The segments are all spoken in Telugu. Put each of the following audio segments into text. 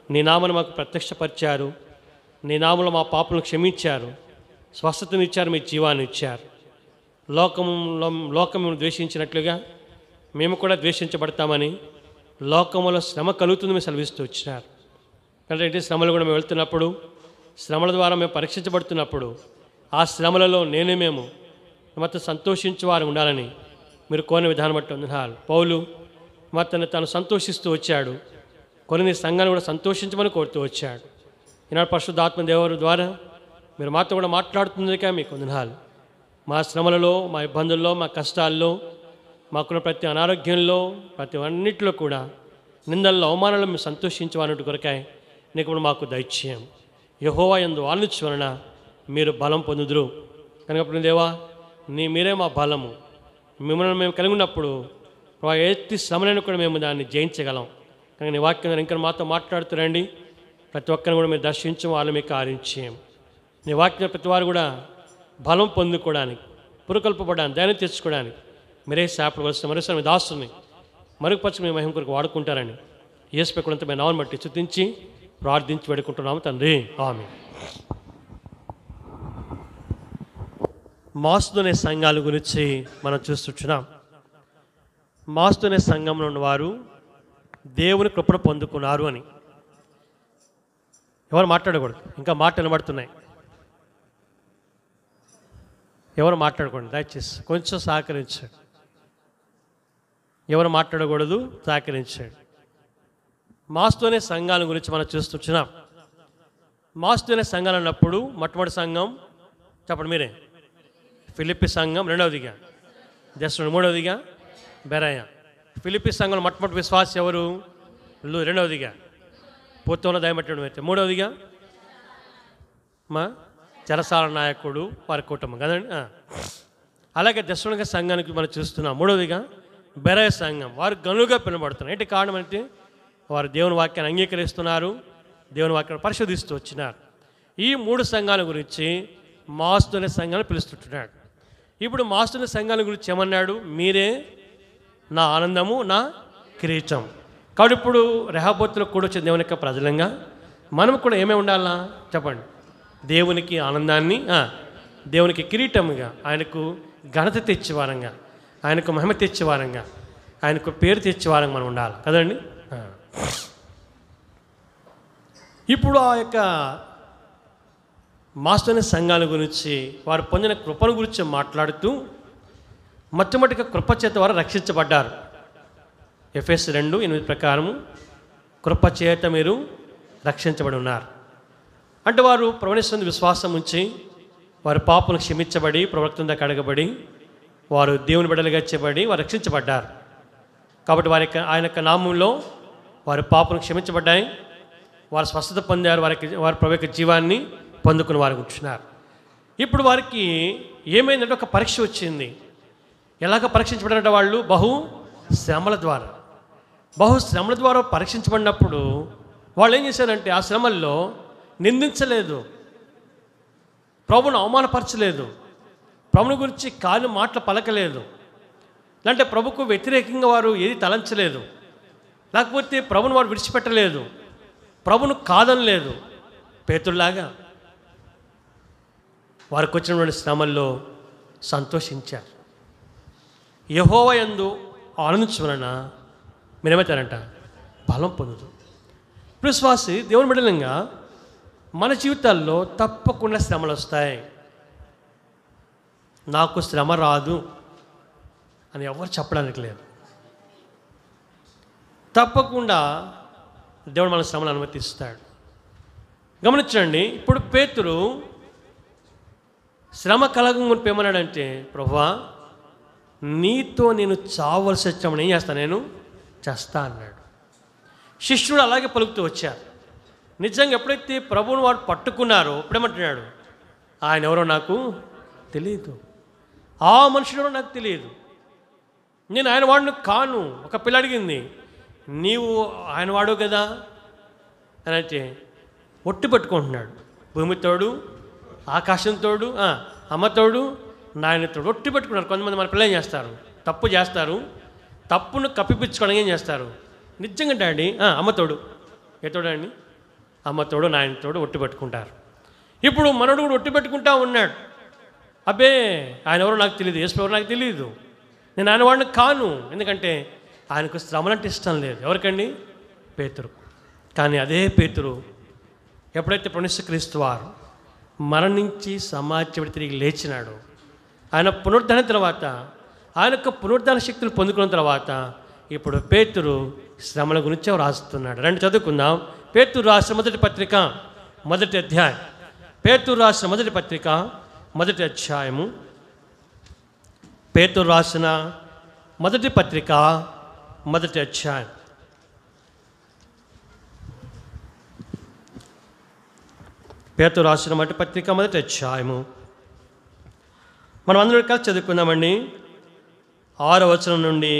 నీ నామను మాకు ప్రత్యక్షపరిచారు నీ నామలో మా పాపలను క్షమించారు స్వస్థతనిచ్చారు మీ జీవాన్ని ఇచ్చారు లోకంలో లోకం మిమ్మల్ని ద్వేషించినట్లుగా మేము కూడా ద్వేషించబడతామని లోకములో శ్రమ కలుగుతుంది మేము సెలవిస్తూ వచ్చినారు అంటే శ్రమలు కూడా మేము వెళ్తున్నప్పుడు శ్రమల ద్వారా మేము పరీక్షించబడుతున్నప్పుడు ఆ శ్రమలలో నేనే మేము మొత్తం సంతోషించు వారు ఉండాలని మీరు కోరిన విధానం బట్టి వందనాలు పౌలు మొత్తాన్ని తాను సంతోషిస్తూ వచ్చాడు కొన్ని సంఘాన్ని కూడా సంతోషించమని కోరుతూ వచ్చాడు ఈనాడు పరిశుద్ధాత్మ దేవుని ద్వారా మీరు మాతో కూడా మాట్లాడుతుందిగా మీకు వందనాలు మా శ్రమలలో మా ఇబ్బందుల్లో మా కష్టాల్లో మాకున్న ప్రతి అనారోగ్యంలో ప్రతి అన్నిటిలో కూడా నిందల్లో అవమానాలు మేము సంతోషించవాలంటూ కొరకాయ నీకు ఇప్పుడు మాకు దైత్యం యహోవా ఎందు ఆలోచన వలన మీరు బలం పొందుదురు కనుక ఇప్పుడు దేవా నీ మీరే మా బలము మిమ్మల్ని మేము కలిగి ఉన్నప్పుడు ప్రభా, ఎత్తి శ్రమలను కూడా మేము దాన్ని జయించగలం కనుక నీ వాక్యం ద్వారా ఇంకా మాతో మాట్లాడుతురండి ప్రతి ఒక్కరిని కూడా మీరు దర్శించం వాళ్ళు మీకు కార్యించేయం నీ వాక్యం ప్రతి వారు కూడా బలం పొందుకోవడానికి పురుకల్పబడడానికి ధైర్యం తెచ్చుకోవడానికి మీరే శాపడవలసిన మరోసారి మీ దాసుని మరుగుపరిచి మీ మహిమ కొరకు వాడుకుంటారని యేసు పెక్కడంతో మేము నామని బట్టి చుతించి ప్రార్థించి వేడుకుంటున్నాము తండ్రి ఆమె మాస్తునే సంఘాల గురించి మనం చూస్తున్నాం మాస్తునే సంఘంలో ఉన్నవారు దేవుని కృపను పొందుకున్నారు అని ఎవరు మాట్లాడకూడదు ఇంకా మాటలు వినబడుతున్నాయి ఎవరు మాట్లాడకూడదు దయచేసి కొంచెం సహకరించాడు ఎవరు మాట్లాడకూడదు సహకరించాడు మాస్తోనే సంఘాల గురించి మనం చూస్తున్నాం మాస్తోనే సంఘాలు అన్నప్పుడు మొట్టమొదటి సంఘం చెప్పండి మీరే ఫిలిప్పి సంఘం రెండవదిగా దశరుడు మూడవదిగా బెరయ ఫిలిప్పి సంఘంలో మొట్టమొదటి విశ్వాస ఎవరు లు రెండవదిగా పూర్తంలో దయమట్టడం అయితే మూడవదిగా మా చెరసాల నాయకుడు వారి కుటుంబం కదండి ఆ. అలాగే దశరునిక సంఘానికి మనం చూస్తున్నాం మూడవదిగా బెరయ సంఘం వారు గనులుగా పిలువబడుతున్నారు ఏంటి కారణం అంటే వారు దేవుని వాక్యాన్ని అంగీకరిస్తున్నారు దేవుని వాక్యాన్ని పరిశోధిస్తూ వచ్చినారు ఈ మూడు సంఘాల గురించి మాస్తుని సంఘాన్ని పిలుస్తుంటున్నాడు ఇప్పుడు మాస్తుని సంఘాల గురించి ఏమన్నాడు మీరే నా ఆనందము నా కిరీటం కాబట్టి ఇప్పుడు రెహాబోతులు కూడా వచ్చిన దేవుని యొక్క ప్రజలంగా మనం కూడా ఏమేమి ఉండాలా చెప్పండి దేవునికి ఆనందాన్ని ఆ, దేవునికి కిరీటముగా ఆయనకు ఘనత తెచ్చేవారంగా ఆయనకు మహిమ తెచ్చేవారంగా ఆయనకు పేరు తెచ్చేవారంగా మనం ఉండాలి కదండి ఆ. ఇప్పుడు ఆ యొక్క మాస్టర్ని సంఘాల గురించి వారు పొందిన కృపను గురించి మాట్లాడుతూ మొట్టమొదటిగా కృప చేత వారు రక్షించబడ్డారు ఎఫ్ఎస్ రెండు ఎనిమిది ప్రకారము కృప చేత మీరు రక్షించబడి ఉన్నారు అంటే వారు ప్రవణిస్తుంది విశ్వాసం ఉంచి వారి పాపను క్షమించబడి ప్రవక్తంగా కడగబడి వారు దేవుని బిడ్డలుగా చేయబడి వారు రక్షించబడ్డారు కాబట్టి వారి యొక్క ఆయన యొక్క నామంలో వారి పాపను క్షమించబడ్డాయి వారు స్వస్థత పొందారు వారికి వారి ప్రభు యొక్క జీవాన్ని పొందుకుని వారు కూర్చున్నారు ఇప్పుడు వారికి ఏమైందంటే ఒక పరీక్ష వచ్చింది ఎలాగ పరీక్షించబడినట్టు వాళ్ళు బహు శ్రమల ద్వారా బహు శ్రమల ద్వారా పరీక్షించబడినప్పుడు వాళ్ళు ఏం చేశారంటే ఆ శ్రమల్లో నిందించలేదు ప్రభును అవమానపరచలేదు ప్రభుని గురించి కాలు మాటలు పలకలేదు అంటే ప్రభుకు వ్యతిరేకంగా వారు ఏది తలంచలేదు లేకపోతే ప్రభును వారు విడిచిపెట్టలేదు ప్రభును కాదనలేదు పేతుల్లాగా వారికి వచ్చినటువంటి శ్రమల్లో సంతోషించారు యహోవ యందు ఆనందించు వలన మీరేమవుతారంట బలం పొందుదు విశ్వాసి దేవుని బిడ్డలంగా మన జీవితాల్లో తప్పకుండా శ్రమలు వస్తాయి నాకు శ్రమ రాదు అని ఎవరు చెప్పడానికి లేదు తప్పకుండా దేవుడు మన శ్రమను అనుమతిస్తాడు గమనించండి ఇప్పుడు పేతురు శ్రమ కలగం మునిపి ఏమన్నాడంటే ప్రభా నీతో నేను చావలసి వచ్చామని ఏం చేస్తాను నేను చేస్తా అన్నాడు శిష్యుడు అలాగే పలుకుతూ వచ్చారు నిజంగా ఎప్పుడైతే ప్రభువుని వాడు పట్టుకున్నారో ఇప్పుడేమంటున్నాడు ఆయన ఎవరో నాకు తెలియదు ఆ మనుషుడు ఎవరో నాకు తెలియదు నేను ఆయన వాడిని కాను ఒక పిల్ల అడిగింది నీవు ఆయన వాడు కదా అని అంటే ఒట్టి పట్టుకుంటున్నాడు భూమితోడు ఆకాశంతోడు ఆ, అమ్మతోడు నాయనతోడు ఒట్టి పెట్టుకున్నారు కొంతమంది మన పిల్లలు ఏం చేస్తారు తప్పు చేస్తారు తప్పును కప్పిపుచ్చుకోవడం ఏం చేస్తారు నిజంగా డాడీ ఆ, అమ్మతోడు ఏ తోడు అండి అమ్మతోడు నాయనతోడు ఒట్టి పెట్టుకుంటారు ఇప్పుడు మనోడు కూడా ఒట్టి పెట్టుకుంటా ఉన్నాడు అబ్బే ఆయన ఎవరో నాకు తెలియదు యేసు ఎవరో నాకు తెలియదు నేను ఆయన వాడిని కాను ఎందుకంటే ఆయనకు శ్రమలంటే ఇష్టం లేదు ఎవరికండి పేతురు కానీ అదే పేతురు ఎప్పుడైతే క్రీస్తు వారు మరణించి సమాజపడి తిరిగి లేచినాడు ఆయన పునరుద్ధరణ తర్వాత ఆయన యొక్క పునరుద్ధరణ శక్తులు పొందుకున్న తర్వాత ఇప్పుడు పేతురు శ్రమల గురించి రాస్తున్నాడు రెండు చదువుకుందాం పేతురు రాసిన మొదటి పత్రిక మొదటి అధ్యాయం పేతురు రాసిన మొదటి పత్రిక మొదటి అధ్యాయము పేతురు రాసిన మొదటి పత్రిక మొదటి అధ్యాయం పేతురు రాసిన మొదటి పత్రిక మొదటి అధ్యాయము మనం అందరం కలిసి చదువుకుందామండి ఆరు వచనం నుండి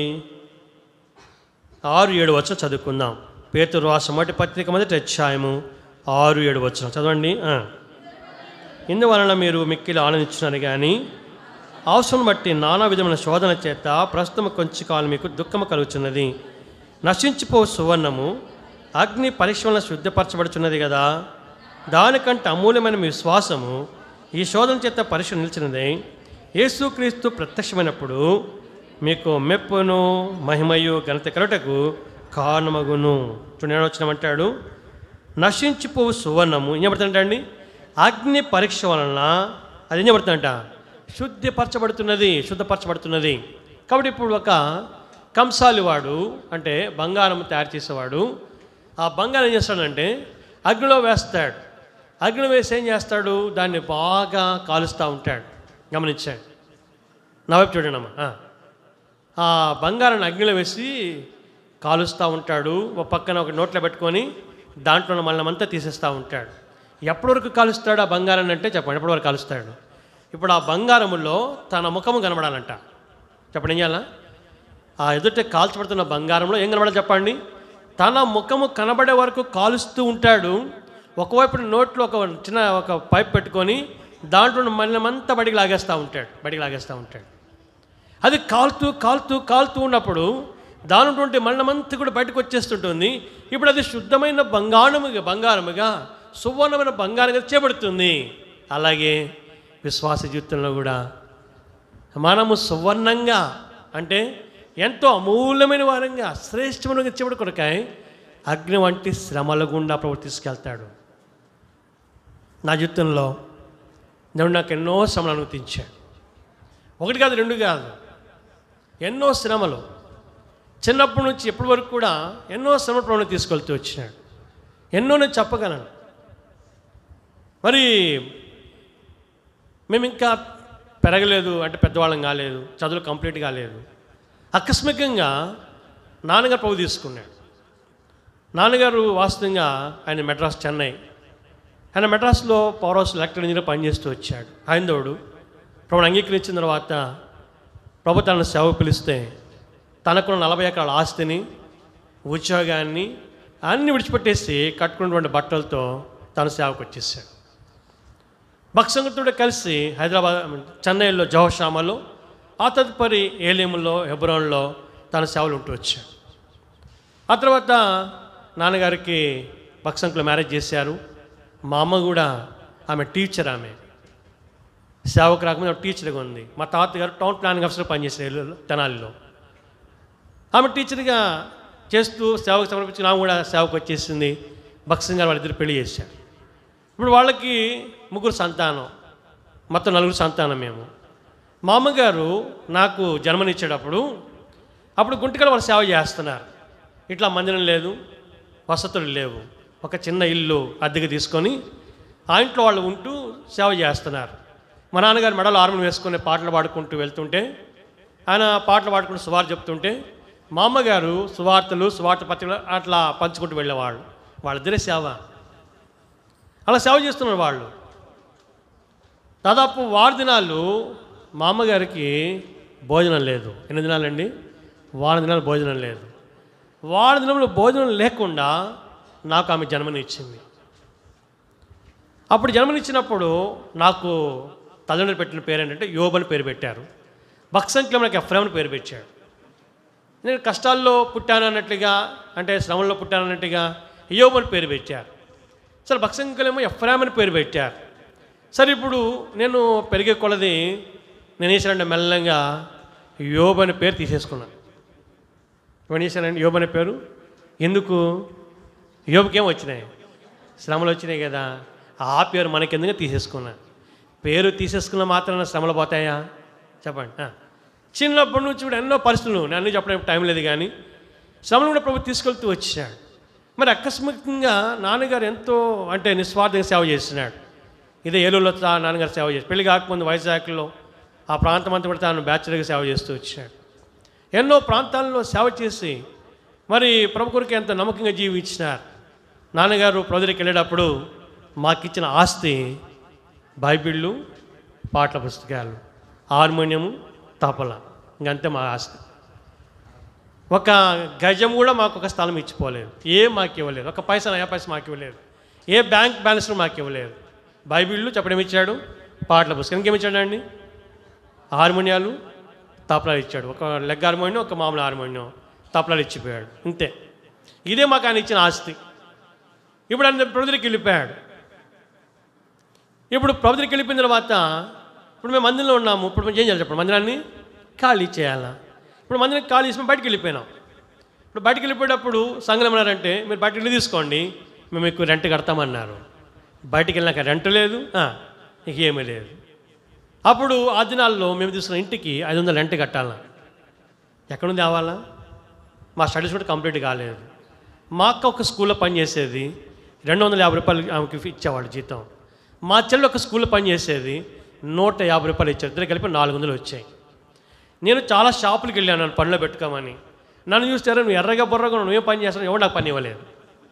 ఆరు ఏడు వచనం చదువుకుందాం పేతురు రాసిన మొదటి పత్రిక మొదటి అధ్యాయము ఆరు ఏడు వచనం చదవండి ఆ. ఇందువలన మీరు మిక్కిలి ఆనందించినారు కానీ అవసరం బట్టి నానా విధమైన శోధన చేత ప్రస్తుతం కొంచెం కాలం మీకు దుఃఖము కలుగుతున్నది నశించిపో సువర్ణము అగ్ని పరీక్ష వలన శుద్ధపరచబడుచున్నది కదా దానికంటే అమూల్యమైన మీ విశ్వాసము ఈ శోధన చేత పరీక్ష నిలిచినది యేసుక్రీస్తు ప్రత్యక్షమైనప్పుడు మీకు మెప్పును మహిమయు ఘనత కలుటకు కారణమగును చూడండి వచ్చినామంటాడు నశించిపోవు సువర్ణము ఏం చెబడుతుందండి అగ్ని పరీక్ష వలన అది ఏం చెబడుతుందంట శుద్ధిపరచబడుతున్నది శుద్ధపరచబడుతున్నది కాబట్టి ఇప్పుడు ఒక కంసాలి వాడు అంటే బంగారం తయారు చేసేవాడు ఆ బంగారం ఏం చేస్తాడంటే అగ్నిలో వేస్తాడు అగ్నిలో వేసి ఏం చేస్తాడు దాన్ని బాగా కాలుస్తూ ఉంటాడు గమనించాడు నా వైపు చూడండి అమ్మా ఆ. ఆ బంగారాన్ని అగ్నిలో వేసి కాలుస్తూ ఉంటాడు ఒక పక్కన ఒక నోట్లో పెట్టుకొని దాంట్లో ఉన్న మళ్ళమంతా తీసేస్తూ ఉంటాడు ఎప్పటి వరకు కాలుస్తాడు ఆ బంగారాన్ని అంటే చెప్పండి ఎప్పటి వరకు కాలుస్తాడు ఇప్పుడు ఆ బంగారములో తన ముఖము కనబడాలంట చెప్పండి ఏం చేయాలా ఆ ఎదుట కాల్చబడుతున్న బంగారంలో ఏం కనబడాలి చెప్పండి తన ముఖము కనబడే వరకు కాలుస్తూ ఉంటాడు ఒకవైపు నోట్లో ఒక చిన్న ఒక పైప్ పెట్టుకొని దాంట్లో ఉన్న మలినమంతా బడికి లాగేస్తూ ఉంటాడు బడికి లాగేస్తూ ఉంటాడు అది కాలుతూ కాలుతూ కాలుతూ ఉన్నప్పుడు దానిటువంటి మరణమంతా కూడా బయటకు వచ్చేస్తుంటుంది ఇప్పుడు అది శుద్ధమైన బంగారముగా బంగారముగా సువర్ణమైన బంగారంగా చేయబడుతుంది అలాగే విశ్వాస జీవితంలో కూడా మనము సువర్ణంగా అంటే ఎంతో అమూల్యమైన వారంగా శ్రేష్టమైన చెబుడు కొరకాయ అగ్ని వంటి శ్రమల గుండా ప్రభు తీసుకెళ్తాడు నా జీవితంలో దేవుడు నాకు ఎన్నో శ్రమలు అనుమతించాడు ఒకటి కాదు రెండు కాదు ఎన్నో శ్రమలు చిన్నప్పటి నుంచి ఎప్పటి వరకు కూడా ఎన్నో శ్రమ ప్రభుత్వం తీసుకెళ్తూ వచ్చినాడు ఎన్నో నేను చెప్పగలను మరి మేము ఇంకా పెరగలేదు అంటే పెద్దవాళ్ళం కాలేదు చదువులు కంప్లీట్ కాలేదు ఆకస్మికంగా నాన్నగారు ప్రభు తీసుకున్నాడు నాన్నగారు వాస్తవంగా ఆయన మెడ్రాస్ చెన్నై ఆయన మెడ్రాస్లో పవర్ హౌస్ ఎలక్ట్రిక్ ఇంజనీర్ పనిచేస్తూ వచ్చాడు హైందవుడు ప్రభుని అంగీకరించిన తర్వాత ప్రభు తనను సేవ పిలిస్తే తనకున్న నలభై ఎకరాల ఆస్తిని ఉద్యోగాన్ని అన్ని విడిచిపెట్టేసి కట్టుకున్నటువంటి బట్టలతో తను సేవకు వచ్చేసాడు భక్సంగతుడు కలిసి హైదరాబాద్ చెన్నైలో జవశ్యామలో ఆ తదుపరి ఏలేములో హెబ్రోన్లో తన సేవలు ఉంటూ వచ్చాడు ఆ తర్వాత నాన్నగారికి భక్సంకులు మ్యారేజ్ చేశారు మా అమ్మ కూడా ఆమె టీచర్ ఆమె సేవకు రాకముందు ఆమె టీచర్గా ఉంది మా తాతగారు టౌన్ ప్లానింగ్ ఆఫీసర్ పనిచేశారు ఏలూరులో, తెనాలిలో ఆమె టీచర్గా చేస్తూ సేవకు సమర్పించి ఆమె కూడా సేవకు వచ్చేసింది భక్సింగ్ గారు వాళ్ళిద్దరు పెళ్లి చేశారు ఇప్పుడు వాళ్ళకి ముగ్గురు సంతానం మొత్తం నలుగురు సంతానం మేము మా అమ్మగారు నాకు జన్మనిచ్చేటప్పుడు అప్పుడు గుంటకల వాళ్ళు సేవ చేస్తున్నారు ఇట్లా మందిరం లేదు వసతులు లేవు ఒక చిన్న ఇల్లు అద్దెకి తీసుకొని ఆ ఇంట్లో వాళ్ళు ఉంటూ సేవ చేస్తున్నారు మా నాన్నగారు మెడలో ఆర్మని వేసుకుని పాటలు పాడుకుంటూ వెళ్తుంటే ఆయన పాటలు పాడుకుంటూ సువార్త చెప్తుంటే మా అమ్మగారు సువార్తలు సువార్త పత్రికలు అట్లా పంచుకుంటూ వెళ్ళేవాళ్ళు వాళ్ళిద్దరే సేవ అలా సేవ చేస్తున్నారు వాళ్ళు దాదాపు వారం దినాలు మా అమ్మగారికి భోజనం లేదు ఎన్ని దినాలండి వారం దినాలు భోజనం లేదు వారం దినంలో భోజనం లేకుండా నాకు ఆమె జన్మనిచ్చింది అప్పుడు జన్మనిచ్చినప్పుడు నాకు తల్లిదండ్రులు పెట్టిన పేరు ఏంటంటే యోబ్ అని పేరు పెట్టారు భక్సంఖ్యలో మనకి ఎఫ్రేమ్ అని పేరు పెట్టాడు నేను కష్టాల్లో పుట్టాను అన్నట్లుగా అంటే శ్రమంలో పుట్టాను అన్నట్టుగా యోబ్ అని పేరు పెట్టారు సరే భక్సంకులేమో ఎఫ్రామ్ అని పేరు పెట్టారు సరే ఇప్పుడు నేను పెరిగే కొలది నేను వేసానంటే మెల్లంగా యోబ్ అనే పేరు తీసేసుకున్నాను ఏమని చేశానండి యోబ్ అనే పేరు ఎందుకు యోబుకి ఏం వచ్చినాయి శ్రమలు వచ్చినాయి కదా ఆ పేరు మనకెందుకు తీసేసుకున్నా పేరు తీసేసుకున్న మాత్రాన శ్రమలు పోతాయా చెప్పండి ఆ. చిన్నప్పటి నుంచి కూడా ఎన్నో పరిస్థితులు నేను అన్నీ చెప్పడానికి టైం లేదు కానీ శ్రమలు కూడా ప్రభు తీసుకెళ్తూ వచ్చాడు మరి అకస్మాత్తుగా నాన్నగారు ఎంతో అంటే నిస్వార్థంగా సేవ చేస్తున్నాడు ఇదే ఏలూరులో తా నాన్నగారు సేవ చేసి పెళ్లి కాకముందు వైజాగ్లో ఆ ప్రాంతం అంతా కూడా తాను బ్యాచులర్గా సేవ చేస్తూ వచ్చాడు ఎన్నో ప్రాంతాల్లో సేవ చేసి మరి ప్రభు కొరకు ఎంత నమ్మకంగా జీవించినారు నాన్నగారు ప్రజలకు వెళ్ళేటప్పుడు మాకిచ్చిన ఆస్తి బైబిళ్ళు పాటల పుస్తకాలు హార్మోనియము తపల ఇంకంతే మా ఆస్తి ఒక గజం కూడా మాకు ఒక స్థలం ఇచ్చిపోలేదు ఏ మాకు ఇవ్వలేదు ఒక పైసా నయా పైసా మాకు ఇవ్వలేదు ఏ బ్యాంక్ బ్యాలెన్స్ మాకు ఇవ్వలేదు బైబిళ్ళు చెప్పడం ఇచ్చాడు పాటల పుస్తకం ఇంకేమిచ్చాడు అండి హార్మోనియాలు తపలాలు ఇచ్చాడు ఒక లెగ్ హార్మోనియం ఒక మామూలు హార్మోనియం తపలాలు ఇచ్చిపోయాడు అంతే ఇదే మాకు ఆయన ఇచ్చిన ఆస్తి ఇప్పుడు ఆయన ప్రభుత్వకి వెళ్ళిపోయాడు ఇప్పుడు ప్రభుత్వకి వెళ్ళిపోయిన తర్వాత ఇప్పుడు మేము మందిరంలో ఉన్నాము ఇప్పుడు మేము ఏం చేయాలి చెప్పండి మందిరాన్ని ఖాళీ చేయాలా ఇప్పుడు మందిరం ఖాళీ చేసి మేము బయటికి వెళ్ళిపోయినాం ఇప్పుడు బయటికి వెళ్ళిపోయేటప్పుడు సంఘం ఏమన్నారంటే మీరు బయటికి వెళ్ళి తీసుకోండి మేము ఎక్కువ రెంట్ కడతామన్నారు బయటికి వెళ్ళినాక రెంట్ లేదు ఆ, ఇక ఏమీ లేదు అప్పుడు ఆ దినాల్లో మేము తీసుకున్న ఇంటికి ఐదు వందల రెంట్ కట్టాలా ఎక్కడ నుంచి తేవాలా మా స్టడీస్ కూడా కంప్లీట్ కాలేదు మా అక్క ఒక స్కూల్లో పనిచేసేది రెండు వందల యాభై రూపాయలు ఆమెకి ఇచ్చేవాడు జీతం మా చెల్లి ఒక స్కూల్లో పనిచేసేది నూట యాభై రూపాయలు ఇచ్చారు ఇద్దరు కలిపి నాలుగు వందలు వచ్చాయి నేను చాలా షాపులకు వెళ్ళాను నన్ను పనిలో పెట్టుకోమని నన్ను చూస్తారా నువ్వు ఎర్రగా బుర్రగా ఉన్నావు, నువ్వేం పని చేస్తావు ఎవరు నాకు పని ఇవ్వలేదు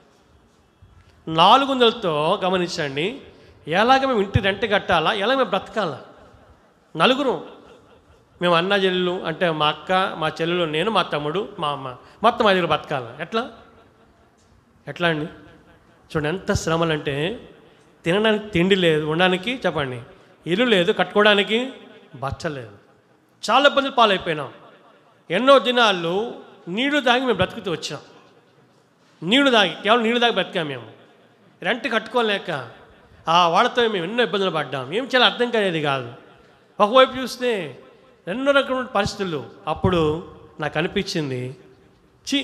నాలుగు వందలతో గమనించండి ఎలాగ మేము ఇంటి రెంట్ కట్టాలా ఎలా మేము బ్రతకాలా నలుగురు మేము అన్న చెల్లెలు అంటే మా అక్క మా చెల్లెలు నేను మా తమ్ముడు మా అమ్మ మొత్తం ఐదుగురు బతకాల ఎట్లా ఎట్లా అండి చూడండి ఎంత శ్రమలు అంటే తినడానికి తిండి లేదు ఉండడానికి చెప్పండి ఇల్లు లేదు కట్టుకోవడానికి బచ్చ లేదు చాలా ఇబ్బందులు పాలైపోయినాం ఎన్నో దినాలు నీళ్లు తాగి మేము బ్రతుకుతూ వచ్చాం నీళ్లు తాగి కేవలం నీళ్లు తాగి బ్రతికాం మేము రెంట్ కట్టుకోలేక ఆ వాళ్ళతో మేము ఎన్నో ఇబ్బందులు పడ్డాం ఏం చాలా అర్థం కాలేదు కాదు ఒకవైపు చూస్తే ఎన్నో రకమైన పరిస్థితులు అప్పుడు నాకు అనిపించింది చి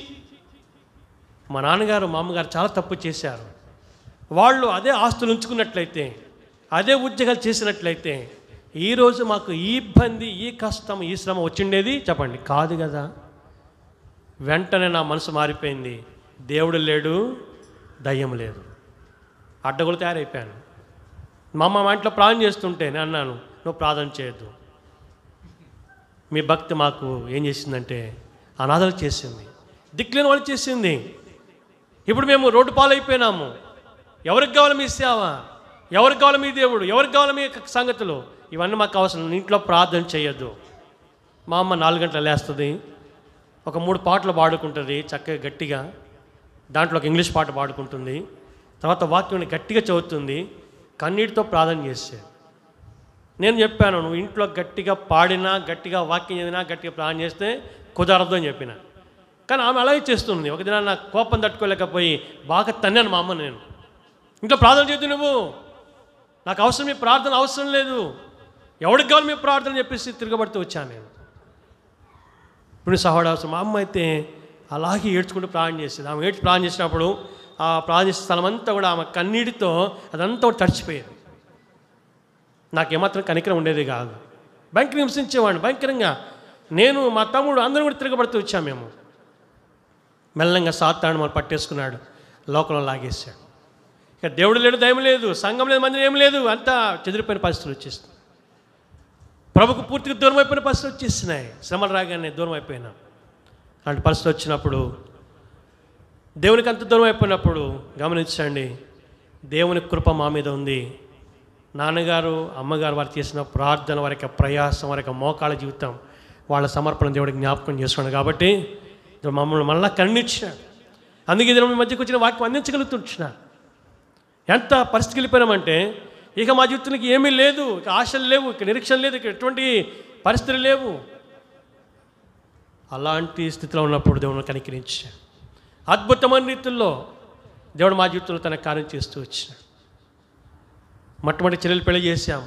మా నాన్నగారు మా అమ్మగారు చాలా తప్పు చేశారు వాళ్ళు అదే ఆస్తులు ఉంచుకున్నట్లయితే అదే ఉద్యోగాలు చేసినట్లయితే ఈరోజు మాకు ఈ ఇబ్బంది ఈ కష్టం ఈ శ్రమ వచ్చిండేది చెప్పండి కాదు కదా వెంటనే నా మనసు మారిపోయింది దేవుడు లేడు దయ్యం లేదు అడ్డగోలు తయారైపోయాను మా అమ్మ మా ఇంట్లో ప్రార్థన చేస్తుంటే నేను అన్నాను నువ్వు ప్రార్థన చేయొద్దు మీ భక్తి మాకు ఏం చేసిందంటే అనాథలు చేసింది దిక్కులేని వాళ్ళు చేసింది ఇప్పుడు మేము రోడ్డు పాలైపోయినాము ఎవరికి కావాలి మీ సేవ ఎవరికి కావాలి మీ దేవుడు ఎవరికి కావాలి మీ యొక్క సంగతులు ఇవన్నీ మాకు అవసరం ఇంట్లో ప్రార్థన చేయొద్దు మా అమ్మ నాలుగు గంటలు లేస్తుంది ఒక మూడు పాటలు పాడుకుంటుంది చక్కగా గట్టిగా దాంట్లో ఒక ఇంగ్లీష్ పాట పాడుకుంటుంది తర్వాత వాక్యం గట్టిగా చదువుతుంది కన్నీటితో ప్రార్థన చేసే నేను చెప్పాను నువ్వు ఇంట్లో గట్టిగా పాడినా గట్టిగా వాక్యం చదివినా గట్టిగా ప్రార్థన చేస్తే కుదరదు అని చెప్పిన కానీ ఆమె అలాగే చేస్తుంది ఒక దిన నాకు కోపం తట్టుకోలేకపోయి బాగా తన్నాను మా అమ్మ నేను ఇంట్లో ప్రార్థన చేద్దు నువ్వు నాకు అవసరం మీ ప్రార్థన అవసరం లేదు ఎవరికి కావాలి మీ ప్రార్థన అని చెప్పేసి తిరగబడుతూ వచ్చాను నేను ఇప్పుడు సహోడ అవసరం మా అమ్మ అయితే అలాగే ఏడ్చుకుంటూ ప్రార్థన చేసేది ఆమె ఏడ్చి ప్రార్థన చేసినప్పుడు ఆ ప్రార్థన చేసే స్థలం అంతా కూడా ఆమె కన్నీటితో అదంతా కూడా తడిచిపోయేది నాకు ఏమాత్రం కనికరం ఉండేది కాదు భయంకరంగా హింసించేవాడిని భయంకరంగా నేను మా తమ్ముడు అందరూ కూడా తిరగబడుతూ వచ్చాము మేము మెల్లంగా సాత్తాడు మనం పట్టేసుకున్నాడు లోకంలో లాగేశాడు ఇక దేవుడు లేడు దయం లేదు సంఘం లేదు మందిరం ఏం లేదు అంతా చెదిరిపోయిన పరిస్థితులు వచ్చేస్తుంది ప్రభుకు పూర్తిగా దూరం అయిపోయిన పరిస్థితులు వచ్చేసినాయి శ్రమలు రాగానే దూరం అయిపోయినా అలాంటి పరిస్థితి వచ్చినప్పుడు దేవునికి అంత దూరం అయిపోయినప్పుడు గమనించండి దేవుని కృప మా మీద ఉంది నాన్నగారు అమ్మగారు వారు చేసిన ప్రార్థన వారి యొక్క ప్రయాసం వారి యొక్క మోకాళ్ళ జీవితం వాళ్ళ సమర్పణ దేవుడికి జ్ఞాపకం చేసుకున్నాడు కాబట్టి ఇప్పుడు మమ్మల్ని మళ్ళా కరుణించినాడు అందుకే ఇది మీ మధ్యకు వచ్చిన వాక్యం అందించగలుగుతుంటున్నా ఎంత పరిస్థితికి వెళ్ళిపోయినామంటే ఇక మా జీవితానికి ఏమీ లేదు ఇక ఆశలు లేవు ఇక నిరీక్షణ లేదు ఇక ఎటువంటి పరిస్థితులు లేవు అలాంటి స్థితిలో ఉన్నప్పుడు దేవుని కనికరించాడు అద్భుతమైన రీతుల్లో దేవుడు మా జీవితంలో తన కార్యం చేస్తూ వచ్చినాడు మొట్టమొదటి చెల్లెలు పెళ్లి చేశాము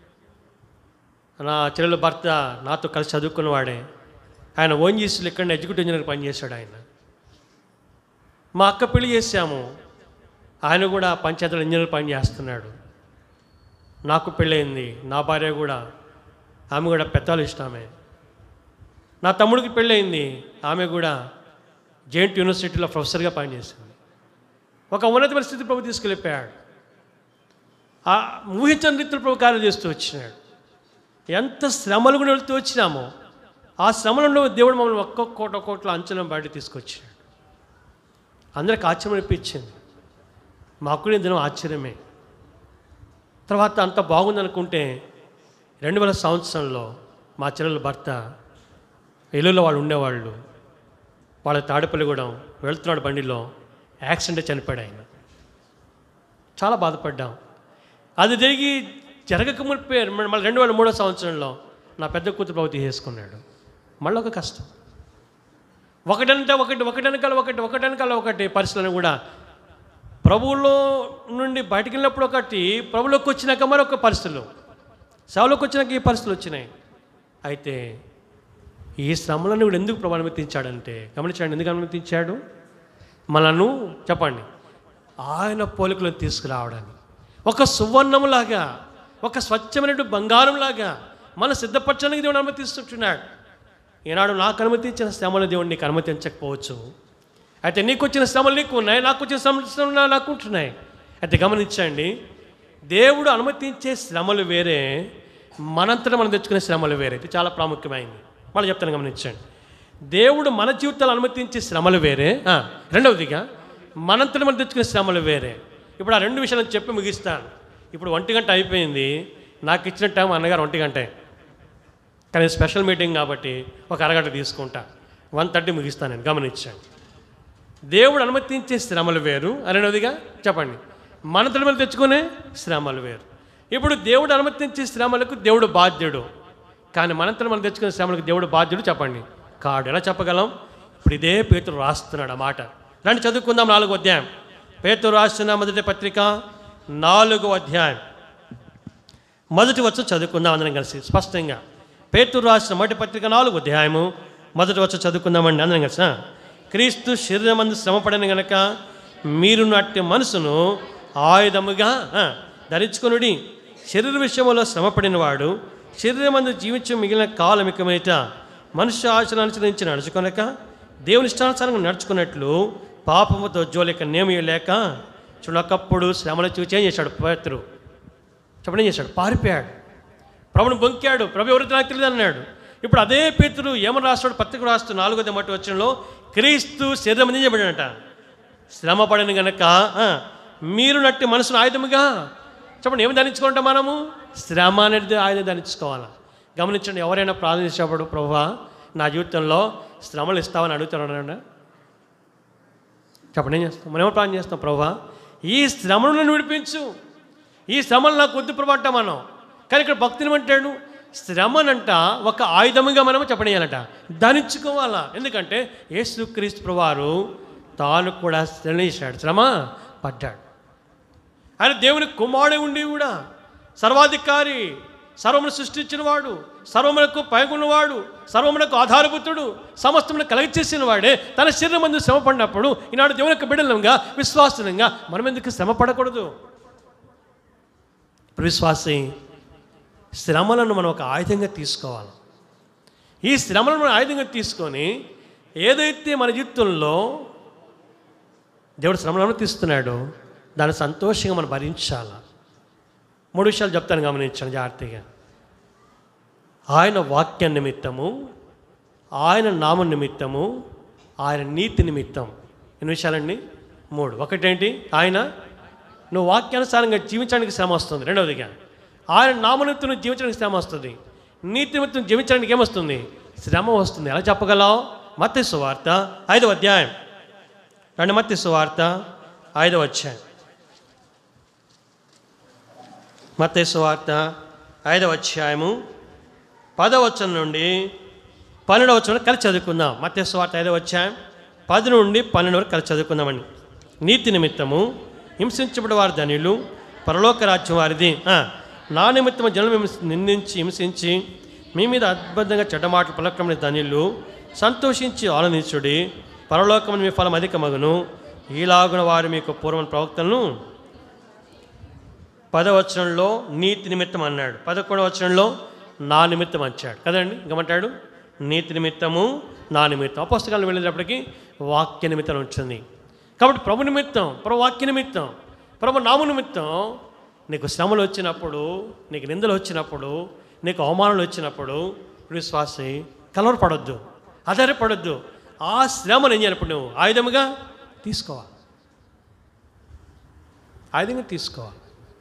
నా చెల్లెల భర్త నాతో కలిసి చదువుకున్నవాడే ఆయన ఓన్జీసీలు ఇక్కడ ఎగ్జిక్యూటివ్ ఇంజనీర్ పనిచేశాడు ఆయన మా అక్క పెళ్లి చేశాము ఆయన కూడా పంచాయతీలో ఇంజనీర్ పని చేస్తున్నాడు నాకు పెళ్ళయింది నా భార్య కూడా ఆమె కూడా పెత్తాలు ఇష్టామే నా తమ్ముడికి పెళ్ళయింది ఆమె కూడా జెయింట్ యూనివర్సిటీలో ప్రొఫెసర్గా పనిచేసింది ఒక ఉన్నతమైన స్థితి ప్రభు తీసుకెళ్ళిపోయాడు ఆ ఊహించని రీతిలో ప్రభు కార్యం చేస్తూ వచ్చినాడు ఎంత శ్రమలు కూడా వెళ్తూ వచ్చినామో ఆ శ్రమలలో దేవుడు మమ్మల్ని ఒక్కొక్క కోట కోట్ల అంచనా బయట తీసుకొచ్చాడు అందరికి ఆశ్చర్యం అనిపించింది మాకు కూడా ఈ దినం ఆశ్చర్యమే తర్వాత అంత బాగుందనుకుంటే రెండు వేల సంవత్సరంలో మా చెల్లెల భర్త ఇల్లులో వాళ్ళు ఉండేవాళ్ళు వాళ్ళ తాడపల్లిగూడెం వెళ్తున్నాడు బండిలో యాక్సిడెంట్ చనిపోయాడు ఆయన చాలా బాధపడ్డాం అది జరిగి జరగక మునిపే మళ్ళీ రెండు వేల మూడో సంవత్సరంలో నా పెద్ద కూతురు బాబు తీసేసుకున్నాడు మళ్ళీ ఒక కష్టం ఒకటంటే ఒకటి ఒకటనకాల ఒకటి ఒకటనకాల ఒకటి పరిస్థితులను కూడా ప్రభువులో నుండి బయటికి వెళ్ళినప్పుడు ఒకటి ప్రభులోకి వచ్చినాక మరొక పరిస్థితులు సేవలోకి వచ్చినాక ఈ పరిస్థితులు వచ్చినాయి అయితే ఈ శ్రమలను కూడా ఎందుకు ప్రభు అనుమతించాడంటే గమనించండి ఎందుకు అనుమతించాడు మనను చెప్పండి ఆయన పోలికలను తీసుకురావడానికి ఒక సువర్ణములాగా ఒక స్వచ్ఛమైన బంగారంలాగా మన సిద్ధపరచడానికి దేవుడు అనుమతిస్తుంటున్నాడు ఈనాడు నాకు అనుమతించిన శ్రమలు దేవుడు నీకు అనుమతించకపోవచ్చు అయితే నీకు వచ్చిన శ్రమలు నీకు ఉన్నాయి నాకు వచ్చిన శ్రమలు నాకు ఉంటున్నాయి అయితే గమనించండి దేవుడు అనుమతించే శ్రమలు వేరే మనంతటా మనం తెచ్చుకునే శ్రమలు వేరే ఇది చాలా ప్రాముఖ్యమైనది మళ్ళీ చెప్తాను గమనించండి దేవుడు మన జీవితాలు అనుమతించే శ్రమలు వేరే ఆ, రెండవదిగా మనంతటా మనం తెచ్చుకునే శ్రమలు వేరే ఇప్పుడు ఆ రెండు విషయాలు చెప్పి ముగిస్తాను ఇప్పుడు ఒంటి గంట అయిపోయింది నాకు ఇచ్చిన టైం అన్నగారు ఒంటి గంటే కానీ స్పెషల్ మీటింగ్ కాబట్టి ఒక అరగంట తీసుకుంటా వన్ థర్టీ ముగిస్తాను నేను గమనించండి దేవుడు అనుమతించే శ్రమలు వేరు రెండవదిగా చెప్పండి మన తరమలు తెచ్చుకునే శ్రమలు వేరు ఇప్పుడు దేవుడు అనుమతించే శ్రమలకు దేవుడు బాధ్యుడు కానీ మన తరమలు తెచ్చుకునే శ్రమలకు దేవుడు బాధ్యుడు చెప్పండి కాడు ఎలా చెప్పగలం ఇప్పుడు ఇదే పేతురు రాస్తున్నాడు ఆ మాట రండి చదువుకుందాం నాలుగో అధ్యాయం పేతురు రాస్తున్న మొదటి పత్రిక నాలుగో అధ్యాయం మొదటి వచ్చి చదువుకుందాం అందరం కలిసి స్పష్టంగా పేతురు రాసిన మొదటి పత్రిక నాలుగు అధ్యాయము మొదటి వచ్చి చదువుకుందామండి అందరం కలిసి ఆ. క్రీస్తు శరీరమందు శ్రమపడని గనక మీరు నాట్య మనసును ఆయుధముగా ఆ, ధరించుకొనుడి శరీర విషయంలో శ్రమపడిన వాడు శరీరమందు జీవించే మిగిలిన కాలమిక మీట మనుష్య ఆచరణ అనుసరించి నడుచుకొనక దేవుని ఇష్టానుసారంగా నడుచుకున్నట్లు పాపముతో జోలిక నియమం లేక చూడకప్పుడు శ్రమలు చూసి ఏం చేశాడు పేతురు చెప్పడం చేశాడు పారిపోయాడు ప్రభుని బొంకాడు ప్రభు ఎవరితో నాకు తెలియదు అన్నాడు ఇప్పుడు అదే పేతురు ఏమని రాస్తాడు పత్రిక రాస్తూ నాలుగోది మట్టి వచ్చంలో క్రీస్తు శరీరం అందించబడినట శ్రమ పడని గనక ఆ, మీరు నట్టి మనసును ఆయుధముగా చెప్పండి ఏమి ధరించుకుంటాం మనము శ్రమ అనేది ఆయన ధరించుకోవాలి గమనించండి ఎవరైనా ప్రార్థించినప్పుడు ప్రభువా నా జీవితంలో శ్రమలు ఇస్తామని అడుగుతున్నాడు చెప్పండి ఏం చేస్తాం మనం ఏమో ప్రార్థన చేస్తాం ప్రభా ఈ శ్రమను నన్ను విడిపించు ఈ శ్రమలు నాకు వద్దు ప్రభాట మనం కానీ ఇక్కడ భక్తుని అంటాడు శ్రమనంట ఒక ఆయుధముగా మనం చెప్పనేయాలట ధరించుకోవాలా ఎందుకంటే యేసుక్రీస్తు ప్రభువారు తాను కూడా శ్రమించాడు శ్రమ పడ్డాడు ఆయన దేవుని కుమారుడే ఉండి కూడా సర్వాధికారి సర్వమును సృష్టించిన వాడు సర్వమునకు పైగున్నవాడు సర్వమునకు ఆధారభూతుడు సమస్తమును కలగచేసిన వాడే తన శరీరం మందు శ్రమ పడినప్పుడు ఈనాడు దేవుని యొక్క బిడ్డలంగా విశ్వాసనంగా మనం ఎందుకు శ్రమ పడకూడదు ఇప్పుడు విశ్వాసి శ్రమలను మనం ఒక ఆయుధంగా తీసుకోవాలి ఈ శ్రమలను మనం ఆయుధంగా తీసుకొని ఏదైతే మన జీవితంలో దేవుడు శ్రమలను తీస్తున్నాడో దాన్ని సంతోషంగా మనం భరించాలి మూడు విషయాలు చెప్తాను గమనించండి జాగ్రత్తగా ఆయన వాక్య నిమిత్తము ఆయన నామ నిమిత్తము ఆయన నీతి నిమిత్తం ఎన్ని విషయాలండి మూడు ఒకటేంటి ఆయన నువ్వు వాక్యానుసారంగా జీవించడానికి శ్రమ వస్తుంది రెండవదిగా ఆయన నామనిమిత్తం నువ్వు జీవించడానికి శ్రమ వస్తుంది నీతి నిమిత్తం జీవించడానికి ఏమొస్తుంది శ్రమ వస్తుంది ఎలా చెప్పగలవు మత్తి సువార్త ఐదవ అధ్యాయం రెండు మత్తి సువార్త ఐదవ అధ్యాయం మత్తయి సువార్త ఐదవ అధ్యాయము పదవచనం నుండి పన్నెండవ వచనం కలిసి చదువుకుందాం మత్తయి సువార్త ఐదవ అధ్యాయం పది నుండి పన్నెండు వరకు కలిసి చదువుకుందామండి నీతి నిమిత్తము హింసించబడి వారి ధనులు పరలోక రాజ్యం వారిది ఆ, నా నిమిత్తము జనం హింస- నిందించి హింసించి మీ మీద అద్భుతంగా చెడ్డ మాటలు పలకమైన ధనులు సంతోషించి ఆనందించుడి పరలోకముని మీ ఫలం అధికమగును ఈలాగున వారు మీకు పూర్వం ప్రవక్తలను పదవచనంలో నీతి నిమిత్తం అన్నాడు పదకొండవ వచనంలో నా నిమిత్తం వచ్చాడు కదండి ఇంకమంటాడు నీతి నిమిత్తము నా నిమిత్తం అపుస్తకాలు వెళ్ళేటప్పటికి వాక్య నిమిత్తం వచ్చింది కాబట్టి ప్రభు నిమిత్తం ప్రభు వాక్య నిమిత్తం ప్రభు నామ నిమిత్తం నీకు శ్రమలు వచ్చినప్పుడు నీకు నిందలు వచ్చినప్పుడు నీకు అవమానాలు వచ్చినప్పుడు విశ్వాసి కలవరపడొద్దు ఆధారపడొద్దు ఆ శ్రమను ఏం చేయాలప్పుడు నువ్వు ఆయుధముగా తీసుకోవాలి ఆయుధంగా తీసుకోవాలి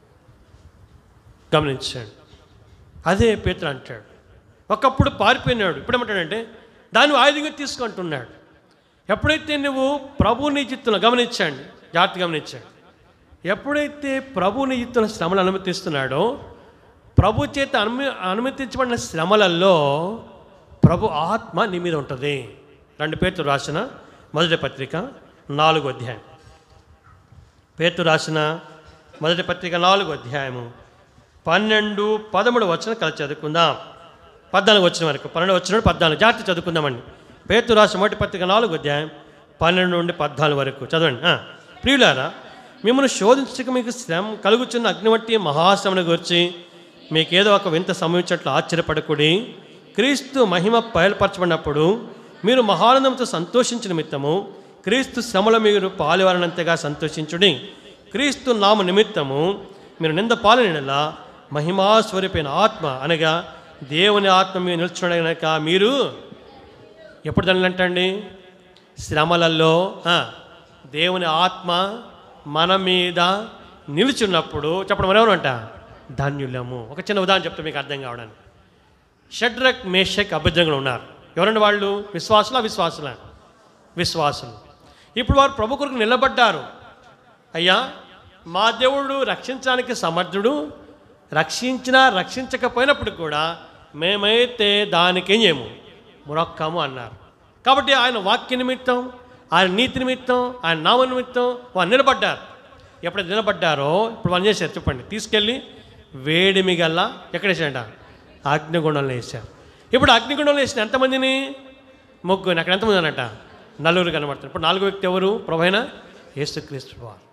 గమనించాడు అదే పేతురు అంటాడు ఒకప్పుడు పారిపోయినాడు ఇప్పుడు ఏమంటాడంటే దాన్ని ఆయుధంగా తీసుకుంటున్నాడు ఎప్పుడైతే నువ్వు ప్రభు నీ చిత్తులు గమనించండి జాగ్రత్త గమనించాడు ఎప్పుడైతే ప్రభు నీ చిత్తుల శ్రమలు అనుమతిస్తున్నాడో ప్రభు చేత అనుమ అనుమతించబడిన శ్రమలలో ప్రభు ఆత్మ నీ మీద ఉంటుంది రెండు పేతురు రాసిన మొదటి పత్రిక నాలుగు అధ్యాయం పేతు రాసిన మొదటి పత్రిక నాలుగు అధ్యాయము పన్నెండు పదమూడు వచ్చిన కలిసి చదువుకుందాం పద్నాలుగు వచ్చిన వరకు పన్నెండు వచ్చిన పద్నాలుగు జాగ్రత్త చదువుకుందామండి పేతు రాసిన మొదటి పత్రిక నాలుగు అధ్యాయం పన్నెండు నుండి పద్నాలుగు వరకు చదవండి ఆ, ప్రియులారా మిమ్మల్ని శోధించక మీకు శ్రమ కలుగుచున్న అగ్నివట్టి మహాశ్రమను గురించి మీకేదో ఒక వింత సంభవించినట్లు ఆశ్చర్యపడకుడి క్రీస్తు మహిమ బయలుపరచబడినప్పుడు మీరు మహానందంతో సంతోషించిన నిమిత్తము క్రీస్తు శ్రమలో మీరు పాలువారనంతగా సంతోషించుడి క్రీస్తు నామ నిమిత్తము మీరు నింద పాలనలా మహిమాస్వరూపైన ఆత్మ అనగా దేవుని ఆత్మ మీరు నిల్చుండగనక మీరు ఎప్పుడు దాన్ని అంటండి శ్రమలలో ఆ, దేవుని ఆత్మ మన మీద నిలుచున్నప్పుడు చెప్పడం మరెవరు అంట ధాన్యులము ఒక చిన్న ఉదాహరణ చెప్తే మీకు అర్థం కావడానికి షడ్రక్ మేషక్ అభిజ్ఞంగా ఉన్నారు ఎవరండి వాళ్ళు విశ్వాసులా విశ్వాసులా విశ్వాసులు ఇప్పుడు వారు ప్రభు కొరకు నిలబడ్డారు అయ్యా మా దేవుడు రక్షించడానికి సమర్థుడు రక్షించినా రక్షించకపోయినప్పుడు కూడా మేమైతే దానికేం చేయము మురక్కము అన్నారు కాబట్టి ఆయన వాక్య నిమిత్తం ఆయన నీతి నిమిత్తం ఆయన నామ నిమిత్తం వారు నిలబడ్డారు ఎప్పుడైతే నిలబడ్డారో ఇప్పుడు వాళ్ళు చేశారు చెప్పండి తీసుకెళ్ళి వేడిమి గల్లా ఎక్కడ వేసాడ అగ్నిగుండంలో వేశారు ఇప్పుడు అగ్నిగుండంలో వేసిన ఎంతమందిని ముగ్గురు అక్కడ ఎంతమంది అన్నట నలుగురు కనబడుతున్నారు ఇప్పుడు నాలుగో వ్యక్తి ఎవరు ప్రభైన యేసుక్రీస్తు వారు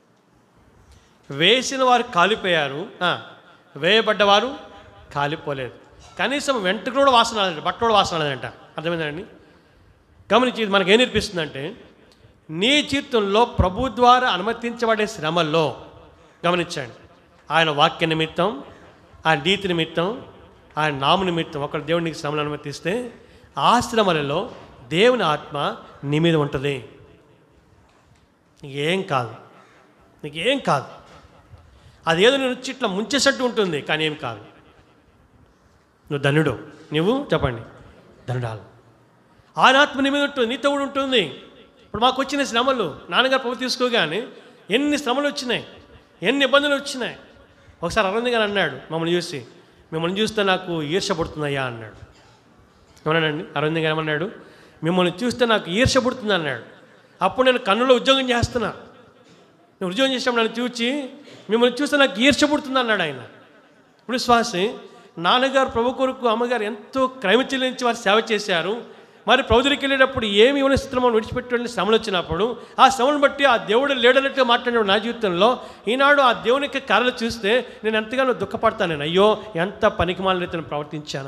వేసిన వారు కాలిపోయారు ఆ, వేయబడ్డవారు కాలిపోలేదు కనీసం వెంట్రుక కూడా వాసన రాలేదంట బట్ట కూడా వాసన రాలేదంట అర్థమైందండి గమనించి ఇది మనకి ఏం నేర్పిస్తుందంటే నీ జీవితంలో ప్రభు ద్వారా అనుమతించబడే శ్రమల్లో గమనించండి ఆయన వాక్య నిమిత్తం ఆయన నీతి నిమిత్తం ఆయన నామ నిమిత్తం ఒకరు దేవునికి శ్రమలు అనుమతిస్తే ఆ శ్రమలలో దేవుని ఆత్మ నీ మీద ఉంటుంది నీకేం కాదు నీకేం కాదు అదేదో నేను వచ్చి ఇట్లా ముంచేసట్టు ఉంటుంది కానీ ఏం కాదు నువ్వు ధనుడు నువ్వు చెప్పండి ధనుడాలు ఆయన ఆత్మ నీ మీద ఉంటుంది నీతో కూడా ఉంటుంది ఇప్పుడు మాకు వచ్చిన శ్రమలు నాన్నగారు ప్రభు తీసుకోగానే ఎన్ని శ్రమలు వచ్చినాయి ఎన్ని ఇబ్బందులు వచ్చినాయి ఒకసారి అరవింద్ గారు అన్నాడు మమ్మల్ని చూసి మిమ్మల్ని చూస్తే నాకు ఈర్ష పుడుతుందయ్యా అన్నాడు ఏమన్నాడండి అరవింద్ గారు ఏమన్నాడు మిమ్మల్ని చూస్తే నాకు ఈర్ష పుడుతుంది అన్నాడు అప్పుడు నేను కన్నులో ఉద్యోగం చేస్తున్నా నేను ఉద్యోగం చేసినప్పుడు నన్ను చూచి మిమ్మల్ని చూస్తే నాకు ఈర్ష పుడుతుంది అన్నాడు ఆయన ఇప్పుడు శ్వాసి నాన్నగారు ప్రభు కొరకు అమ్మగారు ఎంతో క్రమ చెల్లించి వారు సేవ చేశారు మరి ప్రభుదికి వెళ్ళేటప్పుడు ఏమి ఇవ్వని స్థితిలో విడిచిపెట్టి శ్రమలు వచ్చినప్పుడు ఆ శ్రమను బట్టి ఆ దేవుడు లేడనట్టుగా మాట్లాడిన నా జీవితంలో ఈనాడు ఆ దేవుని యొక్క కార్యలు చూస్తే నేను ఎంతగానో దుఃఖపడతాను నేను అయ్యో ఎంత పనికిమాల రీతిని ప్రవర్తించాను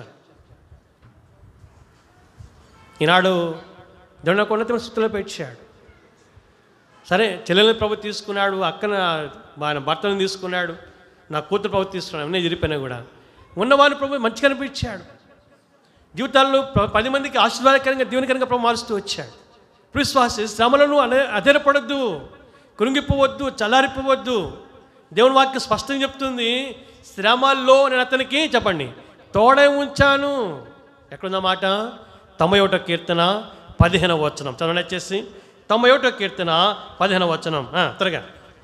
ఈనాడు దేవుడు నాకు ఉన్నతమైన స్థితిలో పెట్టాడు సరే చెల్లెల్ని ప్రభు తీసుకున్నాడు అక్కన ఆయన భర్తను తీసుకున్నాడు నా కూతురు ప్రభు తీసుకున్నాడు అన్నీ జరిపోయినా కూడా ఉన్నవారిని ప్రభు మంచిగా అనిపించాడు జీవితాల్లో ప్ర- పది మందికి ఆశీర్వాదకరంగా దీవెనకరంగా ప్రభు మారుస్తూ వచ్చాడు విశ్వాసి శ్రమలను అనే అధైర్యపడొద్దు కృంగిపోవద్దు చల్లారిపోవద్దు దేవుని వాక్యం స్పష్టంగా చెప్తుంది శ్రమల్లో నేను అతనికి చెప్పండి తోడే ఉంచాను ఎక్కడుందా మాట తొంభై ఒకటో కీర్తన పదిహేనవ వచనం చదవండి వచ్చేసి తొంభై ఒకటో కీర్తన పదిహేనవ వచనం ఆ, త్వరగా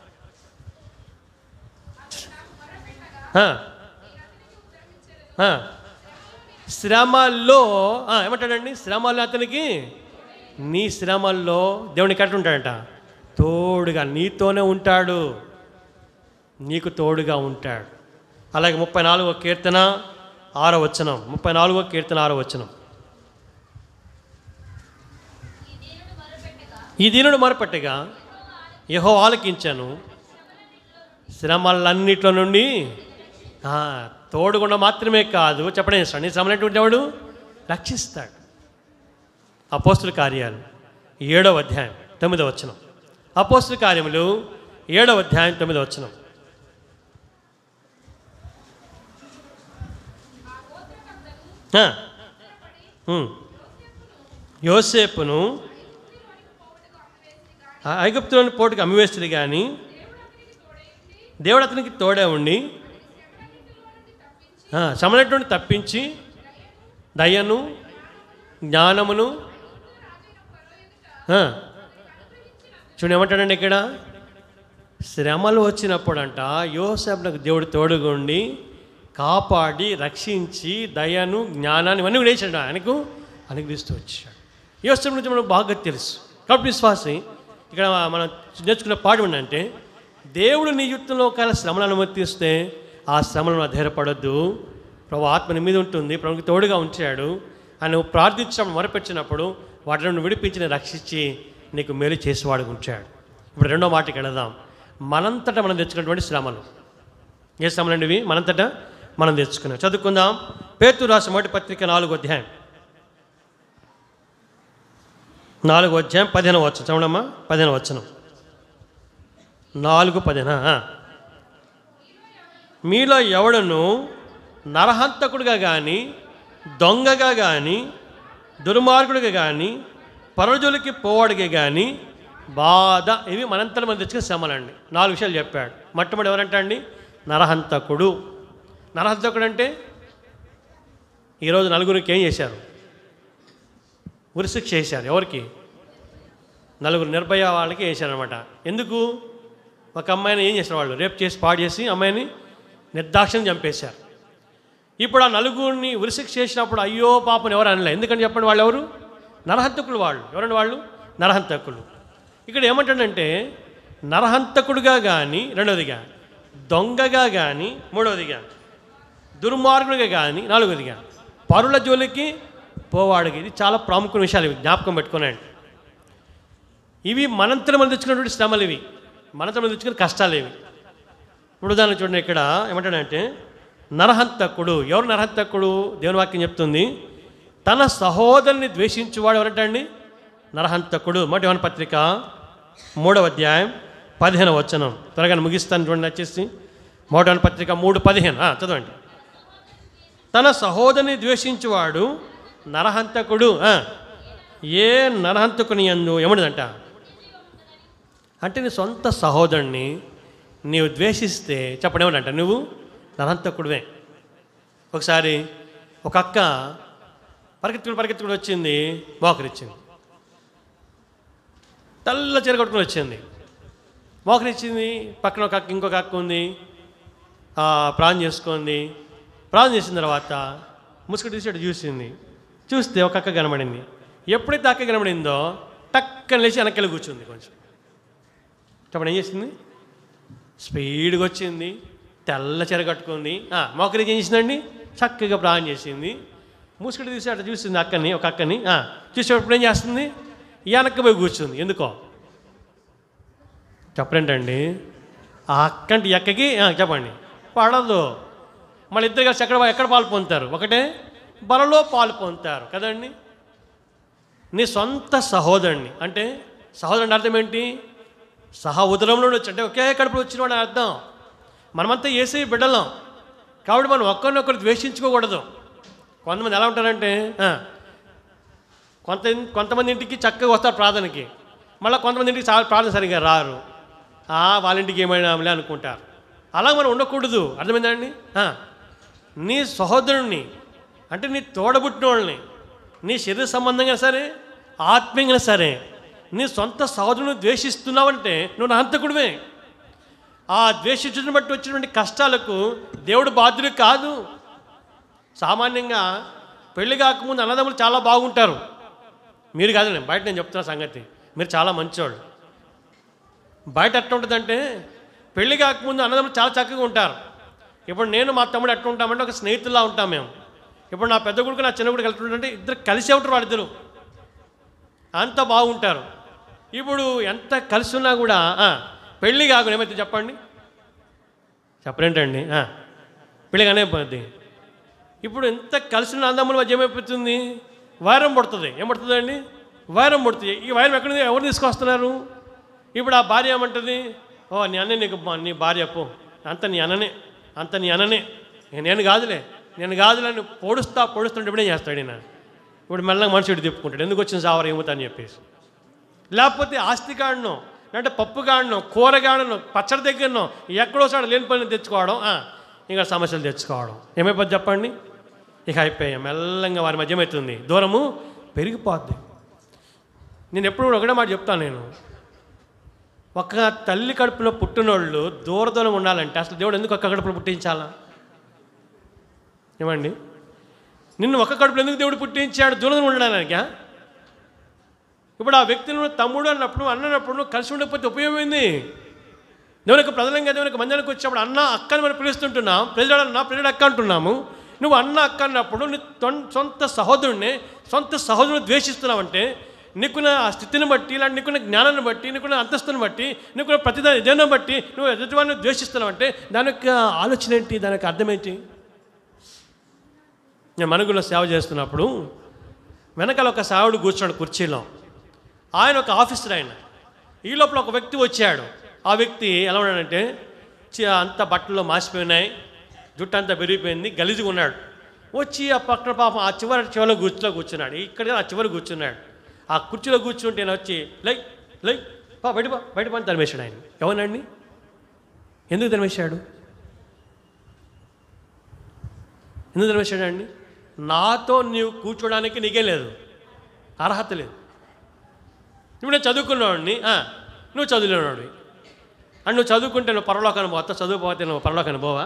ఆ. ఆ. శ్రమల్లో ఆ, ఏమంటాడండి శ్రమల్లో అతనికి నీ శ్రమల్లో దేవుని కట్టు ఉంటాడంట తోడుగా నీతోనే ఉంటాడు నీకు తోడుగా ఉంటాడు అలాగే ముప్పై నాలుగో కీర్తన ఆరో వచనం ముప్పై నాలుగో కీర్తన ఆరో వచనం ఈ దీనుడు మొరపెట్టగా యహో ఆలకించాను శ్రమలన్నిట్లో నుండి ఆ, తోడుగుండ మాత్రమే కాదు చెప్పడం సన్ని శ్రమనేటువంటి వాడు రక్షిస్తాడు అపోస్తుల కార్యాలు ఏడవ అధ్యాయం తొమ్మిదవ వచనం అపోస్తుల కార్యములు ఏడవ అధ్యాయం తొమ్మిదవ వచనం ఆ. ఉమ్. యోసేపును ఆ ఐగుప్తులోని పోటుకు అమ్మివేస్తుంది కానీ దేవుడు అతనికి తోడే ఉండి సమనటువంటి తప్పించి దయను జ్ఞానమును ఆ, చూడండి ఏమంటాడండి ఇక్కడ శ్రమలు వచ్చినప్పుడంట యోసేపునకు దేవుడు తోడుగుండి కాపాడి రక్షించి దయను జ్ఞానాన్ని ఇవన్నీ కూడా వేసాడు ఆయనకు అనుగ్రహిస్తూ వచ్చాడు యోసేపు నుంచి మనకు బాగా తెలుసు కాబట్టి విశ్వాసి ఇక్కడ మనం నేర్చుకున్న పాఠం ఏంటంటే దేవుడు నీ యుద్ధంలో ఒకవేళ శ్రమను అనుమతిస్తే ఆ శ్రమలను అధైర్యపడొద్దు ప్రభు ఆత్మ నీ మీద ఉంటుంది ప్రభుకి తోడుగా ఉంచాడు ఆయన నువ్వు ప్రార్థించినప్పుడు మొరపెట్టినప్పుడు వాటి నుండి విడిపించి రక్షించి నీకు మేలు చేసేవాడు ఉంచాడు ఇప్పుడు రెండో మాటకి వెళదాం మనంతటా మనం తెచ్చుకున్నటువంటి శ్రమలు ఏ శ్రమలు అండి ఇవి మనంతటా మనం తెచ్చుకున్నాం చదువుకుందాం పేతు రాసిన మొదటి పత్రిక నాలుగు అధ్యాయం నాలుగు అధ్యాయం పదిహేను వచ్చం చూడమ్మా పదిహేను వచ్చనం నాలుగు పదిహేను ఆ. మీలో ఎవడను నరహంతకుడుగా కానీ దొంగగా కానీ దుర్మార్గుడిగా కానీ పరజులకి పోవాడిగా కానీ బాధ ఇవి మనంతరం మనం తెచ్చుకునే శ్రమలండి నాలుగు విషయాలు చెప్పాడు మొట్టమొదటి ఎవరంటే అండి నరహంతకుడు నరహంతకుడు అంటే ఈరోజు నలుగురికి ఏం చేశారు ఉరిశిక్ష చేశారు ఎవరికి నలుగురు నిర్భయ వాళ్ళకి వేశారనమాట ఎందుకు ఒక అమ్మాయిని ఏం చేశారు వాళ్ళు రేపు చేసి పాడు చేసి అమ్మాయిని నిర్దాక్షిణ్యం చంపేశారు ఇప్పుడు ఆ నలుగురిని ఉరిశిక్ష చేసినప్పుడు అయ్యో పాపం ఎవరు అనలే ఎందుకని చెప్పండి వాళ్ళు ఎవరు నరహంతకులు వాళ్ళు ఎవరండి వాళ్ళు నరహంతకులు ఇక్కడ ఏమంటాడంటే నరహంతకుడుగా కానీ రెండవదిగా దొంగగా కానీ మూడవదిగా దుర్మార్గుడిగా కానీ నాలుగోదిగా పరుల జోలికి పోవాడికి ఇది చాలా ప్రాముఖ్యమైన విషయాలు ఇవి జ్ఞాపకం పెట్టుకోనండి ఇవి మనంతరం మనం తెచ్చుకున్నటువంటి శ్రమలు ఇవి మనంతరం మనం తెచ్చుకున్న కష్టాలు ఇవి ఇప్పుడు ఉదాహరణ చూడండి ఇక్కడ ఏమంటాడంటే నరహంతకుడు ఎవరు నరహంతకుడు దేవుని వాక్యం చెప్తుంది తన సహోదరుని ద్వేషించువాడు ఎవరంటే అండి నరహంతకుడు మొదటి యోహాను పత్రిక మూడవ అధ్యాయం పదిహేను వచనం త్వరగా ముగిస్తాను చూడండి వచ్చేసి మొదటి యోహాను పత్రిక మూడు పదిహేను ఆ, చదవండి తన సహోదరుని ద్వేషించువాడు నరహంతకుడు ఆ, ఏ నరహంతకుని ఎందు ఏమన్నదంట అంటే నీ సొంత సహోదరుణ్ణి నీవు ద్వేషిస్తే చెప్పడం ఏమనంట నువ్వు నరహంతకుడివే ఒకసారి ఒక అక్క పరిగెత్తుకుని పరిగెత్తుకుని వచ్చింది మోకరిచ్చింది తెల్ల చీర కట్టుకుని వచ్చింది మోకరిచ్చింది పక్కన ఒక అక్క ఇంకొక అక్క ఉంది ఆ, ప్రాణం చేసుకుంది ప్రాణం చేసిన తర్వాత ముసుగు తీసి అటు చూసింది చూస్తే ఒక అక్క కనబడింది ఎప్పుడైతే అక్క కనబడిందో టక్కన లేచి వెనక్కి కూర్చుంది కొంచెం చెప్పండి ఏం చేసింది స్పీడ్గా వచ్చింది తెల్ల చీర కట్టుకుంది మోకరికి ఏం చేసిందండి చక్కగా ప్రాణం చేసింది ముసుగుడు తీసి అట్లా చూసింది అక్కని ఒక అక్కని ఆ, చూసేటప్పుడు ఏం చేస్తుంది వెనక్కి పోయి కూర్చుంది ఎందుకో చెప్పరేంటండి ఆ అక్కంటి ఎక్కకి ఆ, చెప్పండి పడదు మళ్ళీ ఇద్దరు కలిసి ఎక్కడ ఎక్కడ పాలు పొందుతారు ఒకటే బలలో పాలు పొందుతారు కదండి నీ సొంత సహోదరుణ్ణి అంటే సహోదరుని అర్థం ఏంటి సహ ఉదరంలో వచ్చి అంటే ఒకే కడుపులో వచ్చిన వాడు అర్థం మనమంతా ఏసీ బిడ్డలం కాబట్టి మనం ఒక్కరినొకరు ద్వేషించుకోకూడదు కొంతమంది ఎలా ఉంటారంటే ఆ, కొంత కొంతమంది ఇంటికి చక్కగా వస్తారు ప్రార్థనకి మళ్ళీ కొంతమంది ఇంటికి చాలా ప్రార్థన సరిగా రారు ఆ, వాళ్ళ ఇంటికి ఏమైనాంలే అనుకుంటారు అలా మనం ఉండకూడదు అర్థమైందండి ఆ, నీ సహోదరుణ్ణి అంటే నీ తోడబుట్టిన వాళ్ళని నీ శరీర సంబంధంగా సరే ఆత్మీయంగా సరే నీ సొంత సహోదరుని ద్వేషిస్తున్నావంటే నువ్వు నా హంతకుడివే ఆ ద్వేషించడం బట్టి వచ్చినటువంటి కష్టాలకు దేవుడు బాధ్యుడు కాదు సామాన్యంగా పెళ్లి కాకముందు అన్నదమ్ములు చాలా బాగుంటారు మీరు కాదు నేను బయట నేను చెప్తున్న సంగతి మీరు చాలా మంచివాళ్ళు బయట ఎట్లా ఉంటుందంటే పెళ్లి కాకముందు అన్నదమ్ములు చాలా చక్కగా ఉంటారు ఇప్పుడు నేను మా తమ్ముడు ఎట్లా ఉంటామంటే ఒక స్నేహితుల్లా ఉంటాం మేము ఇప్పుడు నా పెద్ద కొడుకు నా చిన్న కొడుకు వెళ్తుంటే ఇద్దరు కలిసే ఉంటారు వాళ్ళిద్దరు అంత బాగుంటారు ఇప్పుడు ఎంత కలిసి ఉన్నా కూడా ఆ, పెళ్ళి కాకుండా ఏమైతే చెప్పండి చెప్పలేంటండి ఆ, పెళ్ళి కానీ పోద్ది ఇప్పుడు ఎంత కలిసి ఉన్న అందముల మధ్య ఏమైపోతుంది వైరం పడుతుంది ఏం పడుతుందండి వైరం పడుతుంది ఈ వైరం ఎక్కడ ఉంది? ఎవరు తీసుకొస్తున్నారు ఇప్పుడు ఆ భార్య ఏమంటుంది ఓ నీ అన్న నీకు బా- నీ భార్య పో అంత నీ అన్ననే అంత నీ అన్ననే నేను కాదులే నేను కాదులే అని పొడుస్తా పొడుస్తుంటే ఇప్పుడే చేస్తాడు ఈయన ఇప్పుడు మెల్లగా మనుషుడు తిప్పుకుంటాడు ఎందుకు వచ్చిన సావర ఏమవుతా అని చెప్పేసి లేకపోతే ఆస్తి కాడనో అంటే పప్పు కాడనో కూర కాడనో పచ్చడి దగ్గరనో ఎక్కడోసారి లేని పని తెచ్చుకోవడం ఆ, ఇంకా సమస్యలు తెచ్చుకోవడం ఏమైపోద్ది చెప్పండి ఇక అయిపోయాం మెల్లంగా వారి మధ్య అవుతుంది దూరము పెరిగిపోద్ది నేను ఎప్పుడు కూడా ఒకటే మాట చెప్తాను నేను ఒక తల్లి కడుపులో పుట్టినోళ్ళు దూర దూరం ఉండాలంటే అసలు దేవుడు ఎందుకు ఒక్క కడుపులో పుట్టించాలా ఏమండి నిన్ను ఒక్క కడుపులో ఎందుకు దేవుడు పుట్టించాడు దూరం దూరం ఉండడానికా ఇప్పుడు ఆ వ్యక్తిని తమ్ముడు అన్నప్పుడు అన్నప్పుడు నువ్వు కలిసి ఉండకపోతే ఉపయోగమైంది దేవునికి ప్రజలంగా దేవునికి మందిరానికి వచ్చినప్పుడు అన్న అక్కని మనం పిలుస్తుంటున్నాం ప్రజలు అన్న ప్రజలు అక్క అంటున్నాము నువ్వు అన్న అక్క అన్నప్పుడు నీ తొన్- సొంత సహోదరుడిని సొంత సహోదరుని ద్వేషిస్తున్నావంటే నీకున్న ఆ స్థితిని బట్టి ఇలాంటి నీకున్న జ్ఞానాన్ని బట్టి నీకున్న అంతస్తుని బట్టి నీకున్న ప్రతిదాని ఇదేనా బట్టి నువ్వు ఎదుటివాడిని ద్వేషిస్తున్నావంటే దాని యొక్క ఆలోచన ఏంటి దాని యొక్క అర్థం ఏంటి నేను మనుగులో సేవ చేస్తున్నప్పుడు వెనకాల ఒక సావుడు కూర్చోడు కుర్చీలో ఆయన ఒక ఆఫీసర్ ఆయన ఈ లోపల ఒక వ్యక్తి వచ్చాడు ఆ వ్యక్తి ఎలా ఉన్నాడంటే చి- అంత బట్టల్లో మాసిపోయినాయి జుట్టు అంతా పెరిగిపోయింది గలీజుగా ఉన్నాడు వచ్చి ఆ పక్కన పాపం ఆ చివరి చివరిలో కూర్చులో కూర్చున్నాడు ఇక్కడ ఆ చివరి కూర్చున్నాడు ఆ కుర్చీలో కూర్చుంటే నేను వచ్చి లై లై పా బయట పా బయట పని తరిమేశాడు ఆయన ఎవరండి ఎందుకు తరిమేశాడు ఎందుకు తరిమేశాడు అండి నాతో నీవు కూర్చోడానికి నీకే లేదు అర్హత లేదు ఇప్పుడు నేను చదువుకున్నవాడిని ఆ, నువ్వు చదువులేనివాడివి అండ్ నువ్వు చదువుకుంటే నువ్వు పరలోకాన్ని పోతా చదువుపోతే నువ్వు పరలోకాన్ని పోవా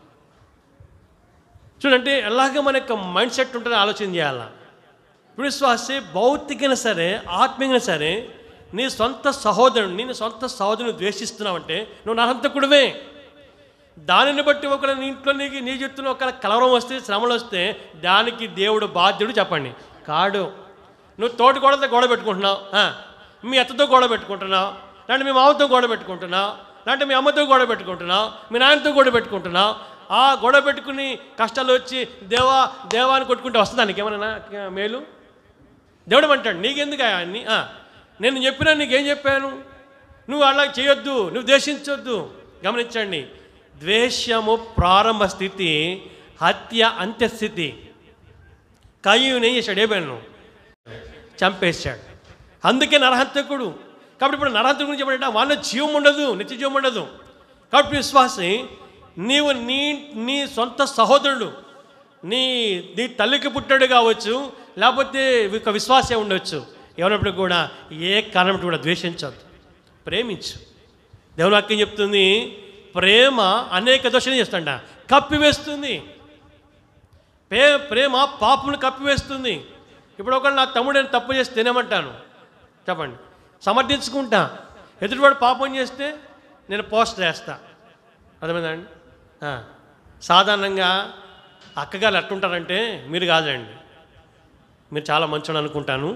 చూడంటే ఎలాగ మన యొక్క మైండ్ సెట్ ఉంటుందో ఆలోచన చేయాలా ఇప్పుడు విశ్వాసే భౌతికైనా సరే ఆత్మీయంగా సరే నీ సొంత సహోదరుని నీ సొంత సహోదరుని ద్వేషిస్తున్నావంటే నువ్వు నరహంతకుడివే దానిని బట్టి ఒకవేళ నీ ఇంట్లో నీకు నీ చెప్తున్న ఒక కలవరం వస్తే శ్రమలు వస్తే దానికి దేవుడు బాధ్యుడు చెప్పండి కాడు నువ్వు తోటి గోడతో గొడవ పెట్టుకుంటున్నావు ఆ, మీ అత్తతో గొడవ పెట్టుకుంటున్నావు లేదంటే మీ మామతో గొడవ పెట్టుకుంటున్నావు లేదంటే మీ అమ్మతో గొడవ పెట్టుకుంటున్నావు మీ నాయనతో గొడవ పెట్టుకుంటున్నావు ఆ గొడవ పెట్టుకుని కష్టాలు వచ్చి దేవా దేవా అని కొట్టుకుంటే వస్తుందా నీకు ఏమన్నా మేలు దేవుడు అంటాడు నీకెందుకు అన్ని నేను చెప్పినా నీకేం చెప్పాను నువ్వు అలా చేయొద్దు నువ్వు ద్వేషించొద్దు గమనించండి ద్వేషము ప్రారంభ స్థితి హత్య అంత్యస్థితి కయ్యూని ఏం చేశాడు ఏబేను చంపేశాడు అందుకే నరహంతకుడు కాబట్టి ఇప్పుడు నరహంతకుడు గురించి చెప్పంటే వాళ్ళ జీవం ఉండదు నిత్య జీవం ఉండదు కాబట్టి విశ్వాసి నీవు నీ నీ సొంత సహోదరుడు నీ నీ తల్లికి పుట్టాడు కావచ్చు లేకపోతే ఒక విశ్వాసే ఉండొచ్చు ఎవరినప్పుడు కూడా ఏ కారణం కూడా ద్వేషించద్దు ప్రేమించు దేవుని వాక్యం చెప్తుంది ప్రేమ అనేక దోషం చేస్తుండ కప్పివేస్తుంది ప్రే ప్రేమ పాపమును కప్పివేస్తుంది ఇప్పుడు ఒకళ్ళు నా తమ్ముడు నేను తప్పు చేసి తినమంటాను చెప్పండి సమర్థించుకుంటా ఎదుటివాడు పాపం చేస్తే నేను పోస్ట్ చేస్తా అర్థమైందండి ఆ, సాధారణంగా అక్కగారు ఎట్టుంటారంటే మీరు కాదండి మీరు చాలా మంచోడు అనుకుంటాను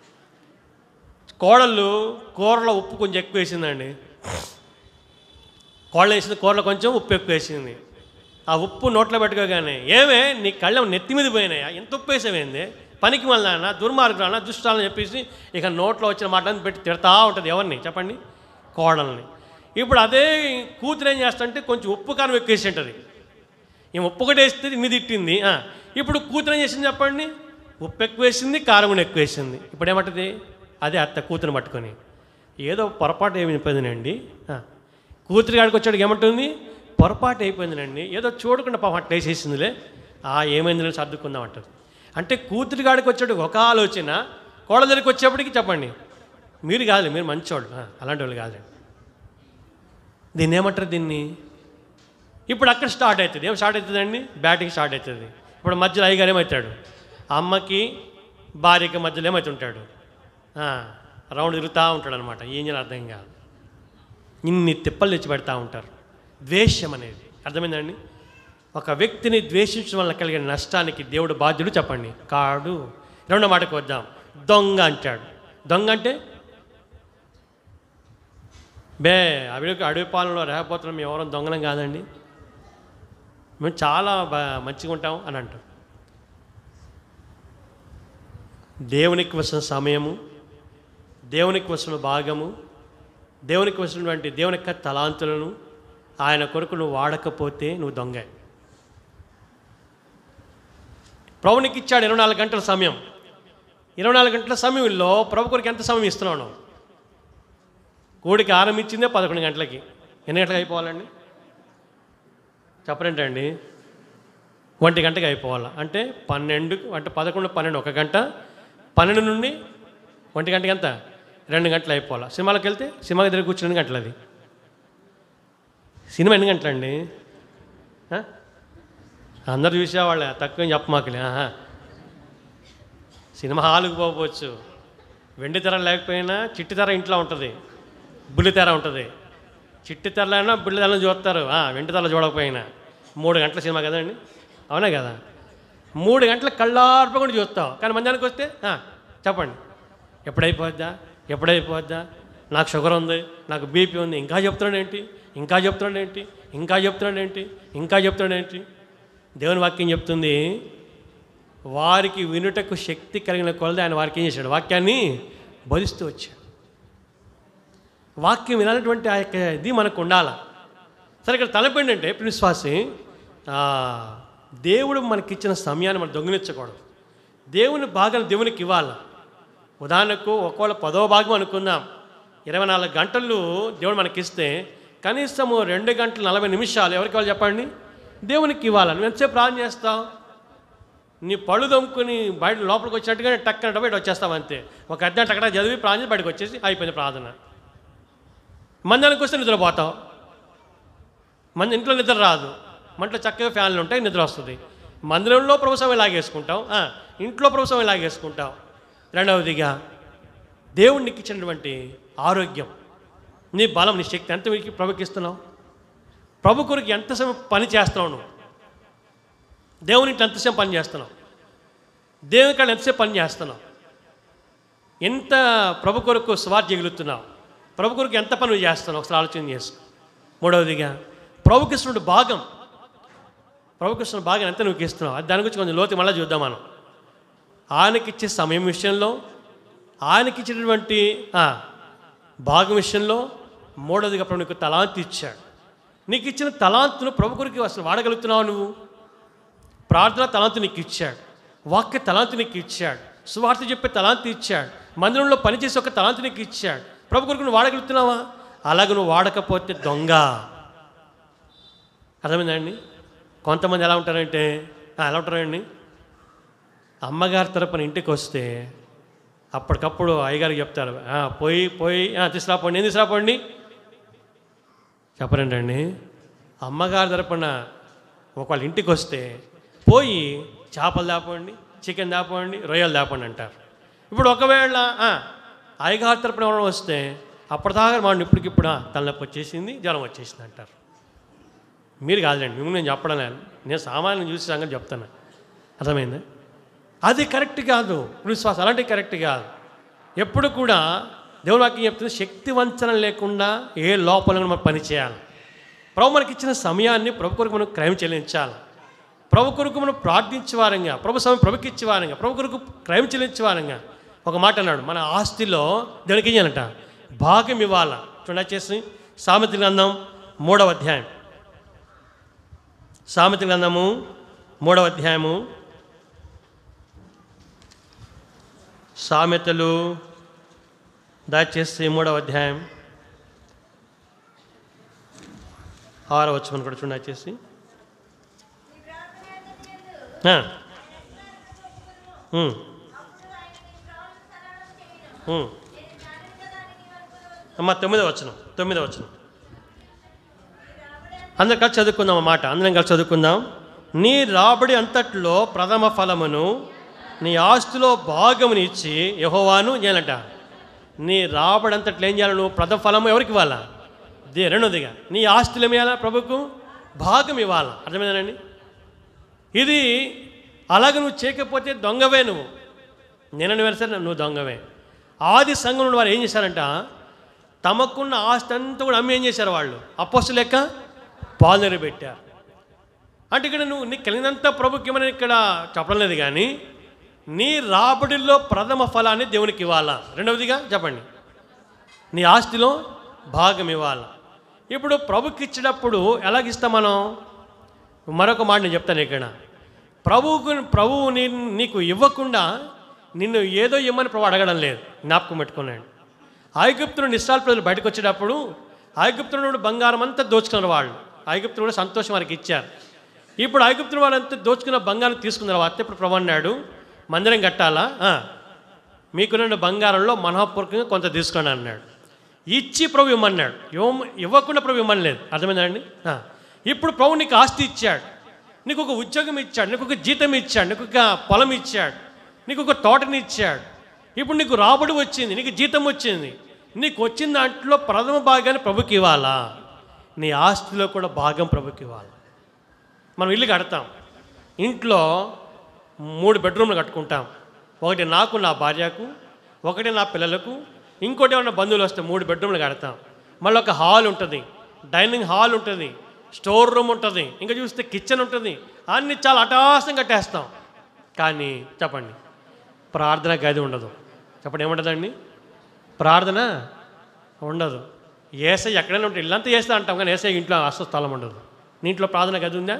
కోడళ్ళు కూరలో ఉప్పు కొంచెం ఎక్కువ వేసిందండి కోళ్ళ వేసింది కూరలో కొంచెం ఉప్పు ఎక్కువ వేసింది ఆ ఉప్పు నోట్లో పెట్టుకోగానే ఏమే నీ కళ్ళం నెత్తి మీద పోయినాయా ఎంత ఉప్పు వేసామైంది పనికి మళ్ళా దుర్మార్గురానా దుష్టాలని చెప్పేసి ఇక నోట్లో వచ్చిన మాటలను పెట్టి తిడతా ఉంటుంది ఎవరిని చెప్పండి కోడల్ని ఇప్పుడు అదే కూతురు ఏం చేస్తుంటే కొంచెం ఉప్పు కారం ఎక్కువ వేసి ఉంటుంది ఈ ఉప్పు ఒకటి వేస్తే ఇన్ని తిట్టింది ఆ, ఇప్పుడు కూతురు ఏం చేసింది చెప్పండి ఉప్పు ఎక్కువ వేసింది కారం కూడా ఎక్కువ వేసింది ఇప్పుడు ఏమంటది అదే అత్త కూతురు పట్టుకొని ఏదో పొరపాటు ఏమైపోయిందండి కూతురు గాడికి వచ్చాడు ఏమంటుంది పొరపాటు అయిపోయిందినండి ఏదో చూడకుండా పాపం అట్లా వేసేసిందిలే ఆ ఏమైందని సర్దుకుందాం అంటారు అంటే కూతురు గాడికి వచ్చాడు ఒక ఆలోచన కోడల దగ్గరికి వచ్చేప్పటికి చెప్పండి మీరు కాదు మీరు మంచోళ్ళు ఆ, అలాంటి వాళ్ళు కాదండి దీన్ని ఏమంటారు దీన్ని ఇప్పుడు అక్కడ స్టార్ట్ అవుతుంది ఏం స్టార్ట్ అవుతుందండి బ్యాటింగ్ స్టార్ట్ అవుతుంది ఇప్పుడు మధ్యలో అయ్యగారు ఏమవుతాడు అమ్మకి భార్యకి మధ్యలో ఏమవుతుంటాడు ఆ, రౌండ్ తిరుగుతూ ఉంటాడు అనమాట ఏం చేయాలి అర్థం కాదు ఇన్ని తిప్పలు తెచ్చి పెడతా ఉంటారు ద్వేషం అనేది అర్థమైందండి ఒక వ్యక్తిని ద్వేషించడం వల్ల కలిగిన నష్టానికి దేవుడు బాధ్యుడు చెప్పండి కాడు రెండో మాటకు వద్దాం దొంగ అంటాడు దొంగ అంటే బే అడవి అడవి పాలనలో రేకపోతున్నాం మేము ఎవరం దొంగలం కాదండి మేము చాలా బా మంచిగా ఉంటాం అని అంటాం దేవునికి వచ్చిన సమయము దేవునికి వచ్చిన భాగము దేవునికి వచ్చినటువంటి దేవుని యొక్క తలాంతులను ఆయన కొరకు నువ్వు వాడకపోతే నువ్వు దొంగ ప్రభునికి ఇచ్చాడు ఇరవై నాలుగు గంటల సమయం ఇరవై నాలుగు గంటల సమయంలో ప్రభు కొరకు ఎంత సమయం ఇస్తున్నావు నువ్వు కోడికి ఆరంభించిందే పదకొండు గంటలకి ఎన్ని గంటలకు అయిపోవాలండి చెప్పరేంటండి ఒంటి గంటకి అయిపోవాలి అంటే పన్నెండు అంటే పదకొండు పన్నెండు ఒక గంట పన్నెండు నుండి ఒంటి గంటకి ఎంత రెండు గంటలు అయిపోవాలి సినిమాలకు వెళ్తే సినిమాకి దగ్గర కూర్చుని ఎన్ని గంటలు అది సినిమా ఎన్ని గంటలండి ఆ? అందరు చూసేవాళ్ళే తక్కువ చెప్పమాకలే ఆహా సినిమా హాల్కి పోవచ్చు వెండి తెర లేకపోయినా చిట్టి తెర ఇంట్లో ఉంటుంది బుల్లి తెర ఉంటుంది చిట్టి తెరలైనా బుల్లి తెరలను చూస్తారు ఆ, వెండి తెరలు చూడకపోయినా మూడు గంటల సినిమా కదండి అవునా కదా మూడు గంటల కళ్ళార్పకుండా చూస్తావు కానీ మధ్యాహ్నానికి వస్తే ఆ, చెప్పండి ఎప్పుడైపోద్దా ఎప్పుడైపోద్దా నాకు షుగర్ ఉంది నాకు బీపీ ఉంది ఇంకా చెప్తున్నాడు ఏంటి ఇంకా చెప్తున్నాడు ఏంటి ఇంకా చెప్తున్నాడు ఏంటి ఇంకా చెప్తున్నాడు ఏంటి దేవుని వాక్యం చెప్తుంది వారికి వినుటకు శక్తి కలిగిన కొలది ఆయన వారికి ఏం చేశాడు వాక్యాన్ని బోధిస్తూ వచ్చాడు వాక్యం వినాలటువంటి ఆ యొక్క ఇది మనకు ఉండాల సరే ఇక్కడ తలపు ఏంటంటే విశ్వాసి దేవుడు మనకిచ్చిన సమయాన్ని మనం దొంగిలించకూడదు దేవుని భాగాలు దేవునికి ఇవ్వాలి ఉదాహరణకు ఒకవేళ పదో భాగం అనుకుందాం ఇరవై నాలుగు గంటలు దేవుడు మనకిస్తే కనీసము రెండు గంటల నలభై నిమిషాలు ఎవరికి వాళ్ళు చెప్పండి దేవునికి ఇవ్వాలి నువ్వు ఎంతసేపు ప్రార్థన చేస్తావు నీ పళ్ళు దమ్ముకుని బయట లోపలికి వచ్చినట్టుగా టక్కన బయట వచ్చేస్తావు అంతే ఒక అర్థం టక్కడ చదివి ప్రార్థన బయటకు వచ్చేసి అయిపోయింది ప్రార్థన మందానికి వస్తే నిద్రపోతావు మన ఇంట్లో నిద్ర రాదు మంటలో చక్కగా ఫ్యాన్లు ఉంటాయి నిద్ర వస్తుంది మందిరంలో ప్రభుత్వం లాగేసుకుంటావు ఆ, ఇంట్లో ప్రభుత్వం లాగేసుకుంటావు రెండవదిగా దేవుడికి ఇచ్చినటువంటి ఆరోగ్యం నీ బలం నీ శక్తి ఎంత వీరికి ప్రభుకిస్తున్నావు ప్రభు కొరకు ఎంత సమయం పని చేస్తున్నావు నువ్వు దేవుని ఇంట్లో ఎంతసేపు పని చేస్తున్నావు దేవుని కాడ ఎంతసేపు పని చేస్తున్నావు ఎంత ప్రభు కొరకు స్వార్ చేయగలుగుతున్నావు ప్రభు కొరకు ఎంత పని నువ్వు చేస్తున్నావు ఒకసారి ఆలోచన చేసుకో మూడవదిగా ప్రభుకృష్ణుడు భాగం ప్రభుకృష్ణుడు భాగం ఎంత నువ్వు ఇస్తున్నావు అది దాని గురించి కొంచెం లోతు మళ్ళీ చూద్దాం మనం ఆయనకిచ్చే సమయం విషయంలో ఆయనకిచ్చినటువంటి ఆ, భాగం విషయంలో మూడవదిగా ప్రభు నీకు తలాంతి ఇచ్చాడు నీకు ఇచ్చిన తలాంతును ప్రభు కొరకు అసలు వాడగలుగుతున్నావు నువ్వు ప్రార్థన తలాంతు నీకు ఇచ్చాడు వాక్య తలాంతు నీకు ఇచ్చాడు సువార్త చెప్పే తలాంతు ఇచ్చాడు మందిరంలో పనిచేసే ఒక తలాంతు నీకు ఇచ్చాడు ప్రభు కొరకు నువ్వు వాడగలుగుతున్నావా అలాగ నువ్వు వాడకపోతే దొంగ అర్థమైందండి కొంతమంది ఎలా ఉంటారంటే "ఆ, ఎలా ఉంటారండి అమ్మగారి తరపున ఇంటికి వస్తే అప్పటికప్పుడు అయ్యగారికి చెప్తారు "ఆ, పోయి పోయి "ఆ, తీసుకురాపోండి ఏం తీసుకురాపోండి చెప్పరండి అమ్మగారి తరపున ఒకళ్ళ ఇంటికి వస్తే పోయి చేపలు దాపండి చికెన్ దాపండి రొయ్యలు దాపండి అంటారు ఇప్పుడు ఒకవేళ "ఆ, అయ్యగారి తరపున ఎవరైనా వస్తే అప్పటిదాకా మనం ఇప్పటికిప్పుడు "ఆ, తలనొప్పి వచ్చేసింది జ్వరం వచ్చేసింది అంటారు మీరు కాదులేండి మిమ్మల్ని నేను చెప్పడం లేదు నేను సామాన్యం చూసి సంగతి చెప్తాను అర్థమైందా అది కరెక్ట్ కాదు విశ్వాసం అలాంటివి కరెక్ట్ కాదు ఎప్పుడు కూడా దేవుని వాక్యం చెప్తుంది శక్తి వంచన లేకుండా ఏ లోపల మనం పని చేయాలి ప్రభు మనకి ఇచ్చిన సమయాన్ని ప్రభు కొరకు మనం క్రయం చెల్లించాలి ప్రభు కొరకు మనం ప్రార్థించే వారంగా ప్రభు సమయం ప్రభుకి ఇచ్చే వారంగా ప్రభు కొరకు క్రయం చెల్లించే వారంగా ఒక మాట అన్నాడు మన ఆస్తిలో దేవునికి ఏం చేయాలంట భాగం ఇవ్వాల చూడండి వచ్చేసి సామెత గ్రంథం మూడవ అధ్యాయం సామెత గ్రంథము మూడవ అధ్యాయము సామెతలు దయచేసి మూడవ అధ్యాయం ఆరో వచ్చి కూడా చూడండి దయచేసి ఆ. ఉమ్. ఉమ్. అమ్మ తొమ్మిదో వచ్చిన తొమ్మిదో వచ్చిన అందరు కలిసి చదువుకుందాం ఆ మాట అందరం కలిసి చదువుకుందాం నీ రాబడి అంతట్లో ప్రథమ ఫలమును నీ ఆస్తిలో భాగముని ఇచ్చి యహోవాను చేయాలంట నీ రాబడి అంతట్లో ఏం చేయాలి నువ్వు ప్రథమ ఫలము ఎవరికి ఇవ్వాలా దే రెండోదిగా నీ ఆస్తులు ఏమేయాలా ప్రభుకు భాగం ఇవ్వాలా అర్థమైందండి ఇది అలాగ నువ్వు చేయకపోతే దొంగవే నువ్వు నేనని వెళ్తాను నువ్వు దొంగవే ఆది సంఘంలో వారు ఏం చేశారంట తమకున్న ఆస్తి అంతా కూడా అమ్మి ఏం చేశారు వాళ్ళు అప్పస్సు లెక్క పాలు పెట్టారు అంటే ఇక్కడ నువ్వు నీకు కలిగినంత ప్రభుత్వమని ఇక్కడ చెప్పడం లేదు కానీ నీ రాబడిలో ప్రథమ ఫలాన్ని దేవునికి ఇవ్వాలా రెండవదిగా చెప్పండి నీ ఆస్తిలో భాగం ఇవ్వాలా ఇప్పుడు ప్రభుకి ఇచ్చేటప్పుడు ఎలాగిస్తాం మనం మరొక మాట నేను చెప్తాను ఇక్కడ ప్రభువుకు ప్రభువు నీ నీకు ఇవ్వకుండా నిన్ను ఏదో ఇమ్మని ప్రభు అడగడం లేదు జ్ఞాపకం పెట్టుకున్నాడు ఐగుప్తు నుండి ఇస్రాయల్ ప్రజలు బయటకు వచ్చేటప్పుడు ఐగుప్తు నుండి బంగారం అంతా దోచుకున్నారు వాళ్ళు ఐగుప్తు కూడా సంతోషం వారికి ఇచ్చారు ఇప్పుడు ఐగుప్తు వాళ్ళంతా దోచుకున్న బంగారం తీసుకున్న తర్వాత ఇప్పుడు ప్రభు అన్నాడు మందిరం కట్టాలా ఆ, మీకున్న బంగారంలో మనఃపూర్వకంగా కొంత తీసుకోండి అన్నాడు ఇచ్చి ప్రభు ఇమ్మన్నాడు ఇవ్వ ఇవ్వకుండా ప్రభు ఇమ్మనలేదు అర్థమైందండి ఆ, ఇప్పుడు ప్రభు నీకు ఆస్తి ఇచ్చాడు నీకు ఒక ఉద్యోగం ఇచ్చాడు నీకు ఒక జీతం ఇచ్చాడు నీకు ఒక పొలం ఇచ్చాడు నీకు ఒక తోటని ఇచ్చాడు ఇప్పుడు నీకు రాబడి వచ్చింది నీకు జీతం వచ్చింది నీకు వచ్చిన దాంట్లో ప్రథమ భాగాన్ని ప్రభుకి ఇవ్వాలా నీ ఆస్తిలో కూడా భాగం ప్రభుకి ఇవ్వాలి మనం ఇల్లు కడతాం ఇంట్లో మూడు బెడ్రూమ్లు కట్టుకుంటాం ఒకటి నాకు నా భార్యకు ఒకటి నా పిల్లలకు ఇంకోటి ఏమన్నా బంధువులు వస్తే మూడు బెడ్రూమ్లు కడతాం మళ్ళీ ఒక హాల్ ఉంటుంది డైనింగ్ హాల్ ఉంటుంది స్టోర్ రూమ్ ఉంటుంది ఇంకా చూస్తే కిచెన్ ఉంటుంది అన్ని చాలా అటాసం కట్టేస్తాం కానీ చెప్పండి ప్రార్థన గది ఉండదు చెప్పండి ఏముంటుందండి ప్రార్థన ఉండదు ఏసై ఎక్కడైనా ఉంటుంది ఇల్లంతా వేస్తా అంటాం కానీ ఏసై ఇంట్లో అస్సలు స్థలం ఉండదు నీ ఇంట్లో ప్రార్థన గది ఉందా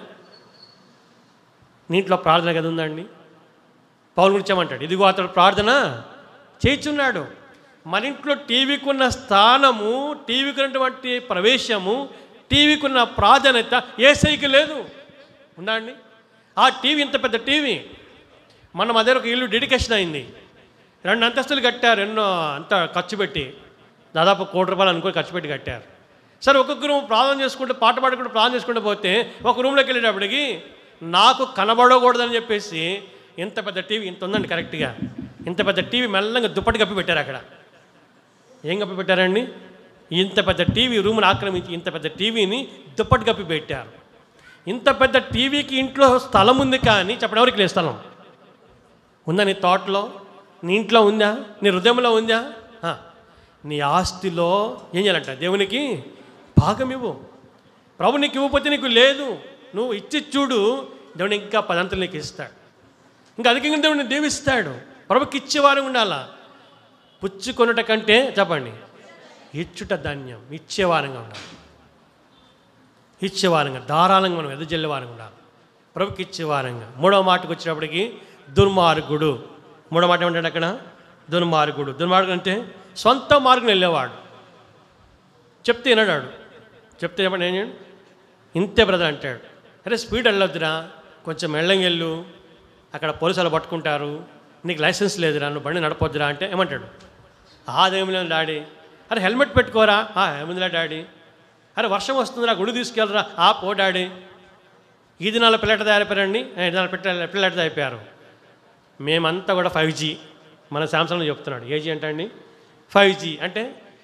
నీ ఇంట్లో ప్రార్థన గది ఉందా అండి పౌలు గురించి ఏమంటాడు ఇదిగో అతడు ప్రార్థన చేయుచున్నాడు మన ఇంట్లో టీవీకి ఉన్న స్థానము టీవీకి ఉన్నటువంటి ప్రవేశము టీవీకి ఉన్న ప్రాధాన్యత ఏసైకి లేదు ఉందా అండి ఆ టీవీ ఇంత పెద్ద టీవీ మన మధ్య ఒక ఇల్లు డెడికేషన్ అయింది రెండు అంతస్తులు కట్టారు ఎన్నో అంత ఖర్చు పెట్టి దాదాపు కోటి రూపాయలు అనుకో ఖర్చు పెట్టి కట్టారు సరే ఒక్కొక్కరు ప్రార్థన చేసుకుంటే పాట పాడుకుంటూ ప్రార్థన చేసుకుంటూ పోతే ఒక రూమ్లోకి వెళ్ళేటప్పటికి నాకు కనబడకూడదని చెప్పేసి ఇంత పెద్ద టీవీ ఇంత ఉందండి కరెక్ట్గా ఇంత పెద్ద టీవీ మెల్లంగా దుప్పటి కప్పి పెట్టారు అక్కడ ఏం కప్పి పెట్టారండి ఇంత పెద్ద టీవీ రూమ్ని ఆక్రమించి ఇంత పెద్ద టీవీని దుప్పటి కప్పి పెట్టారు ఇంత పెద్ద టీవీకి ఇంట్లో స్థలం ఉంది కానీ చెప్పడం ఎవరికి లేదు స్థలం ఉందా నీ తోటలో నీ ఇంట్లో ఉందా నీ హృదయంలో ఉందా ఆ, నీ ఆస్తిలో ఏం చేయాలంట దేవునికి భాగం ఇవ్వు ప్రభు నీకు ఇవ్వకపోతే నీకు లేదు నువ్వు ఇచ్చి చూడు దేవుడు ఇంకా పదంతలు నీకు ఇస్తాడు ఇంకా అధికంగా దేవుడిని దీవిస్తాడు ప్రభుకి ఇచ్చేవారు ఉండాలా పుచ్చుకొనుట కంటే చెప్పండి ఇచ్చుట ధాన్యం ఇచ్చేవారంగా ఉండాలి ఇచ్చేవారంగా ధారాళంగా మనం ఎదజల్లేవారంగా ఉండాలి ప్రభుకి ఇచ్చేవారంగా మూడవ మాటకు వచ్చినప్పటికి దుర్మార్గుడు మూడో మాట ఏమంటాడు అక్కడ దుర్మార్గుడు దుర్మార్గుడు అంటే సొంత మార్గం వెళ్ళేవాడు చెప్తే వినడాడు చెప్తే ఏమన్నా ఏం చేయడు? ఇంతే బ్రదర్ అంటాడు అరే స్పీడ్ వెళ్ళొద్దురా కొంచెం మెల్లంగా వెళ్ళు అక్కడ పోలీసులు పట్టుకుంటారు నీకు లైసెన్స్ లేదురా నువ్వు బండి నడపొద్దురా అంటే ఏమంటాడు ఆదేం లేదు డాడీ అరే హెల్మెట్ పెట్టుకోరా "ఆ, ఏముందిరా డాడీ అరే వర్షం వస్తుందిరా గుడి తీసుకెళ్ళరా ఆ పో డాడీ ఈ దినాల పిల్లట తయారైపోయారండి ఈ దినాల పిల్ల పిల్లట తయారైపోయారు మేమంతా కూడా ఫైవ్ జీ మన శాంసంగ్లో చెప్తున్నాడు ఏ జీ అంటే అండి ఫైవ్ జీ అంటే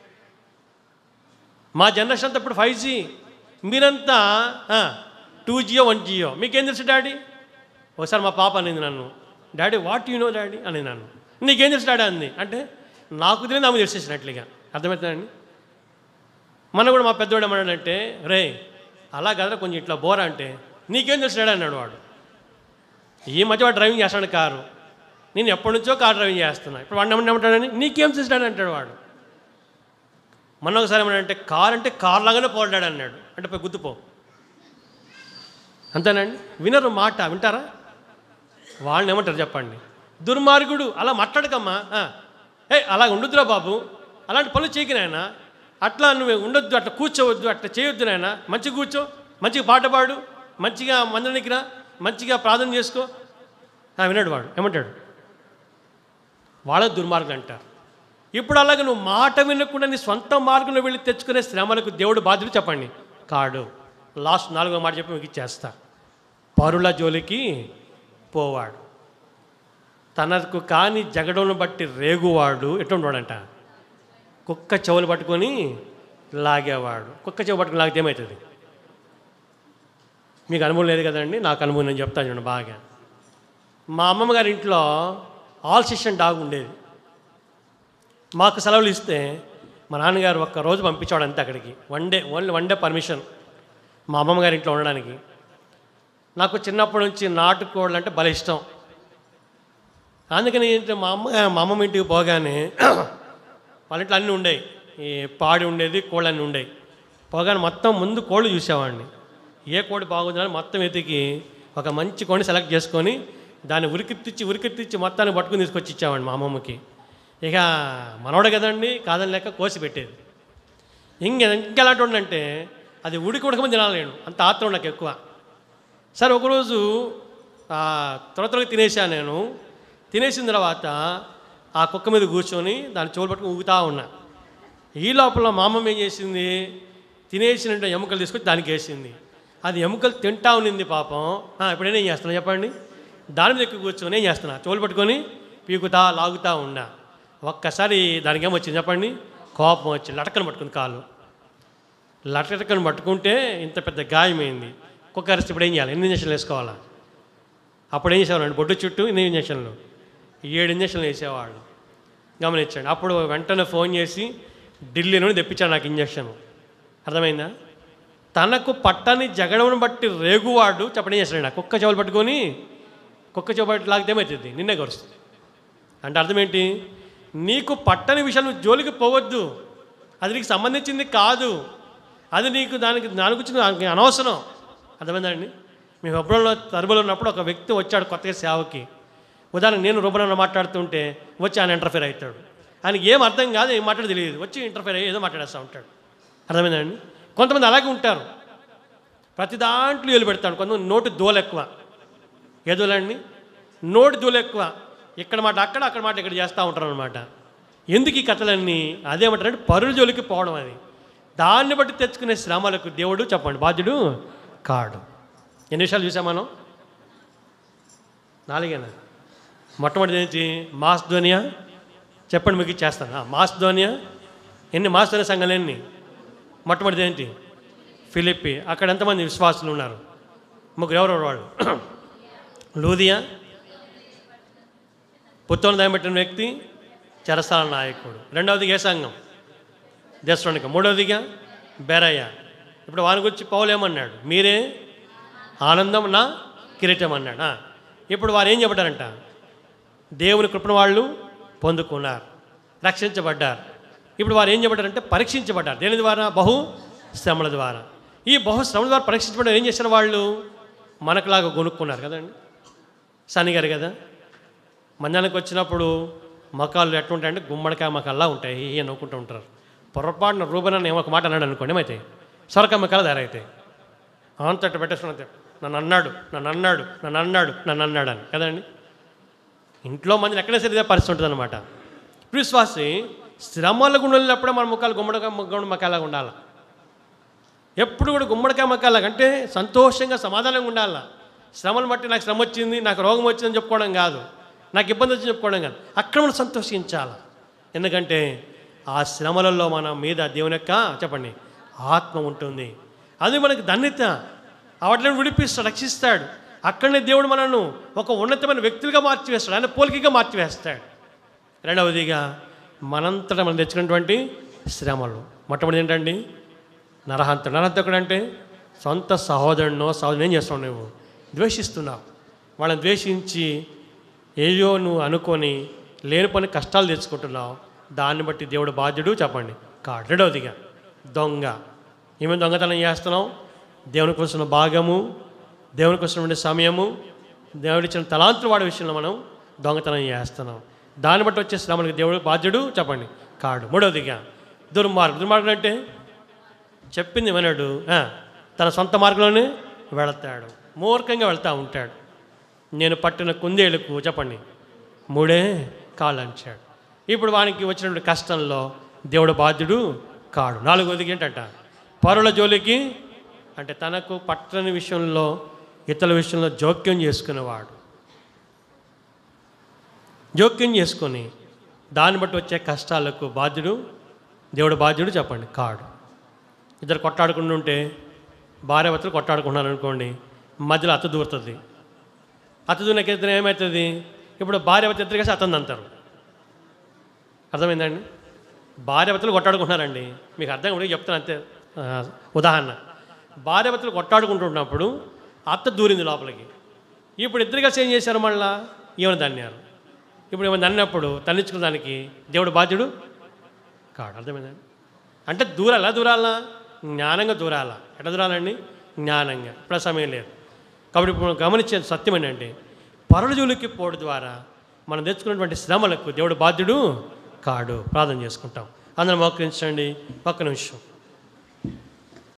మా జనరేషన్ అంతా ఇప్పుడు ఫైవ్ జీ మీరంతా టూ జియో వన్ జియో మీకేం తెలుసు డాడీ ఒకసారి మా పాప అనింది నన్ను daddy what you know daddy అని నన్ను నీకేం తెలుసు డాడీ అంది అంటే నాకు తెలియదు నాకు తెలిసేసినట్లుగా అర్థమవుతుందండి మన కూడా మా పెద్దవాడు ఏమన్నాడంటే రే అలా కదరా కొంచెం ఇట్లా బోరా అంటే నీకేం తెలుసు డాడీ అన్నాడు వాడు ఈ మధ్య వాడు డ్రైవింగ్ చేస్తాడు కారు నేను ఎప్పటి నుంచో కారు డ్రైవింగ్ చేస్తున్నా ఇప్పుడు వాడిని ఏమన్నా ఏమంటాడని నీకేం తెలుసు డాడీ అంటాడు వాడు మొన్న ఒకసారి ఏమన్నాడంటే కార్ అంటే కార్ లాగానే పోరాడాడు అన్నాడు అంటే పోయి గుద్దుపో అంతేనండి వినరు మాట వింటారా వాళ్ళని ఏమంటారు చెప్పండి దుర్మార్గుడు అలా మాట్లాడకమ్మా ఆ. ఏ అలా ఉండొద్దురా బాబు అలాంటి పనులు చేయకు నాయన అట్లా నువ్వు ఉండొద్దు అట్లా కూర్చోవద్దు అట్లా చేయొద్దు నాయన మంచిగా కూర్చో మంచిగా పాట పాడు మంచిగా మందిరానికి రా మంచిగా ప్రార్థన చేసుకో ఆ, విన్నాడు వాడు ఏమంటాడు వాళ్ళ దుర్మార్గులు అంటారు ఇప్పుడు అలాగే నువ్వు మాట వినకుండా నీ సొంత మార్గంలో వెళ్ళి తెచ్చుకునే శ్రమలకు దేవుడు బాధ్యుడు చెప్పండి కాడు లాస్ట్ నాలుగో మాట చెప్పి మీకు ఇచ్చేస్తా పరుల జోలికి పోవాడు తనకు కాని జగడను బట్టి రేగువాడు ఎట్లుంటాడంట కుక్క చెవులు పట్టుకొని లాగేవాడు కుక్క చెవు పట్టుకుని లాగితే ఏమవుతుంది మీకు అనుభవం లేదు కదండి నాకు అనుభవం నేను చెప్తాను చూడండి బాగా మా అమ్మమ్మ గారి ఇంట్లో ఆల్ సెషన్ డాగ్ ఉండేది మాకు సెలవులు ఇస్తే మా నాన్నగారు ఒక్క రోజు పంపించాడు అంతే అక్కడికి one day only one day permission మా అమ్మమ్మ గారి ఇంట్లో ఉండడానికి నాకు చిన్నప్పటి నుంచి నాటుకోళ్ళు అంటే భలే ఇష్టం అందుకని ఏంటంటే మా అమ్మ మా అమ్మమ్మ ఇంటికి పోగానే వాళ్ళ ఇంట్లో అన్నీ ఉండేవి ఈ పాడి ఉండేది కోళ్ళు అన్నీ ఉండేవి పోగానే మొత్తం ముందు కోళ్ళు చూసేవాడిని ఏ కోడి బాగుందని మొత్తం ఎతికి ఒక మంచి కోడిని సెలెక్ట్ చేసుకొని దాన్ని ఉరికెత్తిచ్చి ఉరికెత్తిచ్చి మొత్తాన్ని పట్టుకుని తీసుకొచ్చి ఇచ్చేవాడిని మా అమ్మమ్మకి ఇక మనవడే కదండి కాదని లెక్క కోసి పెట్టేది ఇంక ఇంకెలాంటి ఉండంటే అది ఉడికి ఉడకమని తినాలేను అంత ఆత్రం నాకు ఎక్కువ సరే ఒకరోజు ఆ, త్వర త్వరగా తినేసాను నేను తినేసిన తర్వాత ఆ కుక్క మీద కూర్చొని దాన్ని చెవులు పట్టుకుని ఊగుతా ఉన్నా ఈ లోపల మా అమ్మమ్మ ఏం చేసింది తినేసిన ఎముకలు తీసుకొచ్చి దానికి వేసింది అది ఎముకలు తింటా ఉన్నింది పాపం ఆ, ఇప్పుడు నేనేం చేస్తున్నా చెప్పండి దాని మీద ఎక్కువ కూర్చొని ఏం చేస్తున్నా చెవులు పట్టుకొని పీకుతా లాగుతా ఉన్నా ఒక్కసారి దానికి ఏమొచ్చింది చెప్పండి కోపం వచ్చి లటకను పట్టుకుంది కాలు లటకను పట్టుకుంటే ఇంత పెద్ద గాయమైంది కుక్క అరెస్ట్ ఇప్పుడు ఏం చేయాలి ఎన్ని ఇంజక్షన్లు వేసుకోవాలా అప్పుడు ఏం చేసేవాళ్ళండి బొడ్డు చుట్టూ ఎన్ని ఇంజక్షన్లు ఏడు ఇంజక్షన్లు వేసేవాళ్ళు గమనించండి అప్పుడు వెంటనే ఫోన్ చేసి ఢిల్లీ నుండి తెప్పించాడు నాకు ఇంజక్షన్ అర్థమైందా తనకు పట్టని జగడమును బట్టి రేగువాడు చెప్పడం చేస్తాడు కుక్క చెవులు పట్టుకొని కుక్క చెవు పట్టి లాగితే ఏమవుతుంది నిన్నే కరుస్తుంది అంటే అర్థం ఏంటి నీకు పట్టని విషయం నువ్వు జోలికి పోవద్దు అది నీకు సంబంధించింది కాదు అది నీకు దానికి దాని గురించి దానికి అనవసరం అర్థమైందండి మీ హెబ్రోన్లో తరుబలో ఉన్నప్పుడు ఒక వ్యక్తి వచ్చాడు కొత్తగా సేవకి ఉదాహరణ నేను రూపంలో మాట్లాడుతుంటే వచ్చి ఆయన ఇంటర్ఫేర్ అవుతాడు ఆయనకి ఏం అర్థం కాదు ఏం మాట్లాడి తెలియదు వచ్చి ఇంటర్ఫేర్ అయ్యి ఏదో మాట్లాడేస్తూ ఉంటాడు అర్థమైందండి కొంతమంది అలాగే ఉంటారు ప్రతి దాంట్లో ఏలు పెడతాడు కొంతమంది నోటి దోలు ఎక్కువ ఏ దోలండి నోటి దోలు ఎక్కువ ఇక్కడ మాట అక్కడ అక్కడ మాట ఇక్కడ చేస్తూ ఉంటారు అనమాట ఎందుకు ఈ కథలన్నీ అదేమంటారంటే పరుల జోలికి పోవడం అది దాన్ని బట్టి తెచ్చుకునే శ్రమలకు దేవుడు చెప్పండి బాధ్యుడు కాడు ఎన్ని విషయాలు చూసాం మనం నాలుగేనా మొట్టమొదటి ఏంటి మాస్ధోనియా చెప్పండి మీకు ఇచ్చేస్తాను మాస్ధోనియా ఎన్ని మాస్ధోనియా సంఘాలు ఎన్ని మొట్టమొదటి ఏంటి ఫిలిప్పి అక్కడ ఎంతమంది విశ్వాసులు ఉన్నారు ముగ్గురు ఎవరెవరు వాళ్ళు లూదియా పుత్తోని దయబెట్టిన వ్యక్తి చెరసాల నాయకుడు రెండవది ఏ సంఘం దేశవానికి మూడవదిగా బెరయ్య ఇప్పుడు వాని గురించి పౌలు ఏమన్నాడు మీరే ఆనందం నా కిరీటం అన్నాడు ఆ, ఇప్పుడు వారు ఏం చెప్పారంట దేవుని కృపను వాళ్ళు పొందుకున్నారు రక్షించబడ్డారు ఇప్పుడు వారు ఏం చెప్పారంటే పరీక్షించబడ్డారు దేని ద్వారా బహు శ్రమల ద్వారా ఈ బహు శ్రమల ద్వారా పరీక్షించబడ్డారు ఏం చేశారు వాళ్ళు మనకులాగా కొనుక్కున్నారు కదండి సని గారు కదా మధ్యాహ్నానికి వచ్చినప్పుడు మకాళ్ళు ఎట్లుంటాయంటే గుమ్మడికాయ మకాల్లా ఉంటాయి ఏ నవ్వుకుంటూ ఉంటారు పొరపాటున రూపనని ఏమో ఒక మాట అన్నాడు అనుకోండి ఏమైతే సొరకాయ మకాలు తయారైతాయి అంతట పెట్టేసుకున్నది నన్ను అన్నాడు నన్ను అన్నాడు నన్ను అన్నాడు నన్ను అన్నాడు అని కదండి ఇంట్లో మందిని ఎక్కడైనా సరే ఇదే పరిస్థితి ఉంటుంది అనమాట విశ్వాసి శ్రమల గుండె వెళ్ళినప్పుడే మన ముఖాలు గుమ్మడికాయ గుమ్మడి మకాలాగా ఉండాలి ఎప్పుడు కూడా గుమ్మడికాయ మకాలాగా అంటే సంతోషంగా సమాధానంగా ఉండాలి శ్రమను బట్టి నాకు శ్రమ వచ్చింది నాకు రోగం వచ్చిందని చెప్పుకోవడం కాదు నాకు ఇబ్బంది వచ్చింది చెప్పుకోవడం కాదు అక్కడ మనం సంతోషించాలి ఎందుకంటే ఆ శ్రమలలో మన మీద దేవుని యొక్క చెప్పండి ఆత్మ ఉంటుంది అది మనకి ధన్యత వాటిని విడిపిస్తాడు రక్షిస్తాడు అక్కడనే దేవుడు మనల్ని ఒక ఉన్నతమైన వ్యక్తులుగా మార్చివేస్తాడు ఆయన పోలికగా మార్చివేస్తాడు రెండవదిగా మనంతటా మనం తెచ్చుకున్నటువంటి శ్రమలు మొట్టమొదటి ఏంటండి నరహంత నరహంతకుడు అంటే సొంత సహోదరుడినో సహోదరుని ఏం చేస్తావు నువ్వు ద్వేషిస్తున్నావు వాళ్ళని ద్వేషించి ఏయో నువ్వు అనుకొని లేని పని కష్టాలు తెచ్చుకుంటున్నావు దాన్ని బట్టి దేవుడు బాధ్యుడు చెప్పండి కాడు రెండవదిగా దొంగ ఏమేమి దొంగతనం చేస్తున్నావు దేవుని కోసం భాగము దేవుని కోసం ఉండే సమయము దేవుడు ఇచ్చిన తలాంతులు వాడే విషయంలో మనం దొంగతనం చేస్తున్నాం దాన్ని బట్టి వచ్చే శ్రమలకు దేవుడు బాధ్యుడు చెప్పండి కాడు మూడవదిగా దుర్మార్గం దుర్మార్గం అంటే చెప్పింది వినడు ఆ, తన సొంత మార్గంలోనే వెళతాడు మూర్ఖంగా వెళ్తూ ఉంటాడు నేను పట్టిన కుందేళ్ళకు చెప్పండి మూడే కాళ్ళు అంచాడు ఇప్పుడు వానికి వచ్చినటువంటి కష్టంలో దేవుడు బాధ్యుడు కాడు నాలుగోదికి ఏంటంట పరుల జోలికి అంటే తనకు పట్టని విషయంలో ఇతరుల విషయంలో జోక్యం చేసుకునేవాడు జోక్యం చేసుకొని దాన్ని బట్టి వచ్చే కష్టాలకు బాధ్యుడు దేవుడు బాధ్యుడు చెప్పండి కాడు ఇద్దరు కొట్టాడుకుంటుంటే భార్యాభర్తలు కొట్టాడుకుంటున్నారు అనుకోండి మధ్యలో అత్త దూరుతుంది అత్త దూరినకైతే ఏమవుతుంది ఇప్పుడు భార్యాభర్త ఇద్దరు కలిసి అతను అంటారు అర్థమైందండి భార్యాభర్తలు కొట్టాడుకుంటున్నారండి మీకు అర్థం కూడా చెప్తాను అంతే ఆ, ఉదాహరణ భార్యాభర్తలు కొట్టాడుకుంటున్నప్పుడు అత్త దూరింది లోపలికి ఇప్పుడు ఇద్దరు కలిసి ఏం చేశారు మళ్ళా ఈమెను దన్నారు ఇప్పుడు ఏమైనా దన్నప్పుడు తన్నించుకున్న దానికి దేవుడు బాధ్యుడు కాడు అర్థమైందండి అంటే దూరాలా దూరాలా జ్ఞానంగా దూరాలా ఎట్లా దూరాలండి జ్ఞానంగా ఇప్పుడు ఆ సమయం లేదు కాబట్టి ఇప్పుడు మనం గమనించే సత్యం ఏంటంటే పరుల పోవడం ద్వారా మనం తెచ్చుకున్నటువంటి శ్రమలకు దేవుడు బాధ్యుడు కాడు ప్రార్థన చేసుకుంటాం అందరం మోకరించండి ఒక్క నిమిషం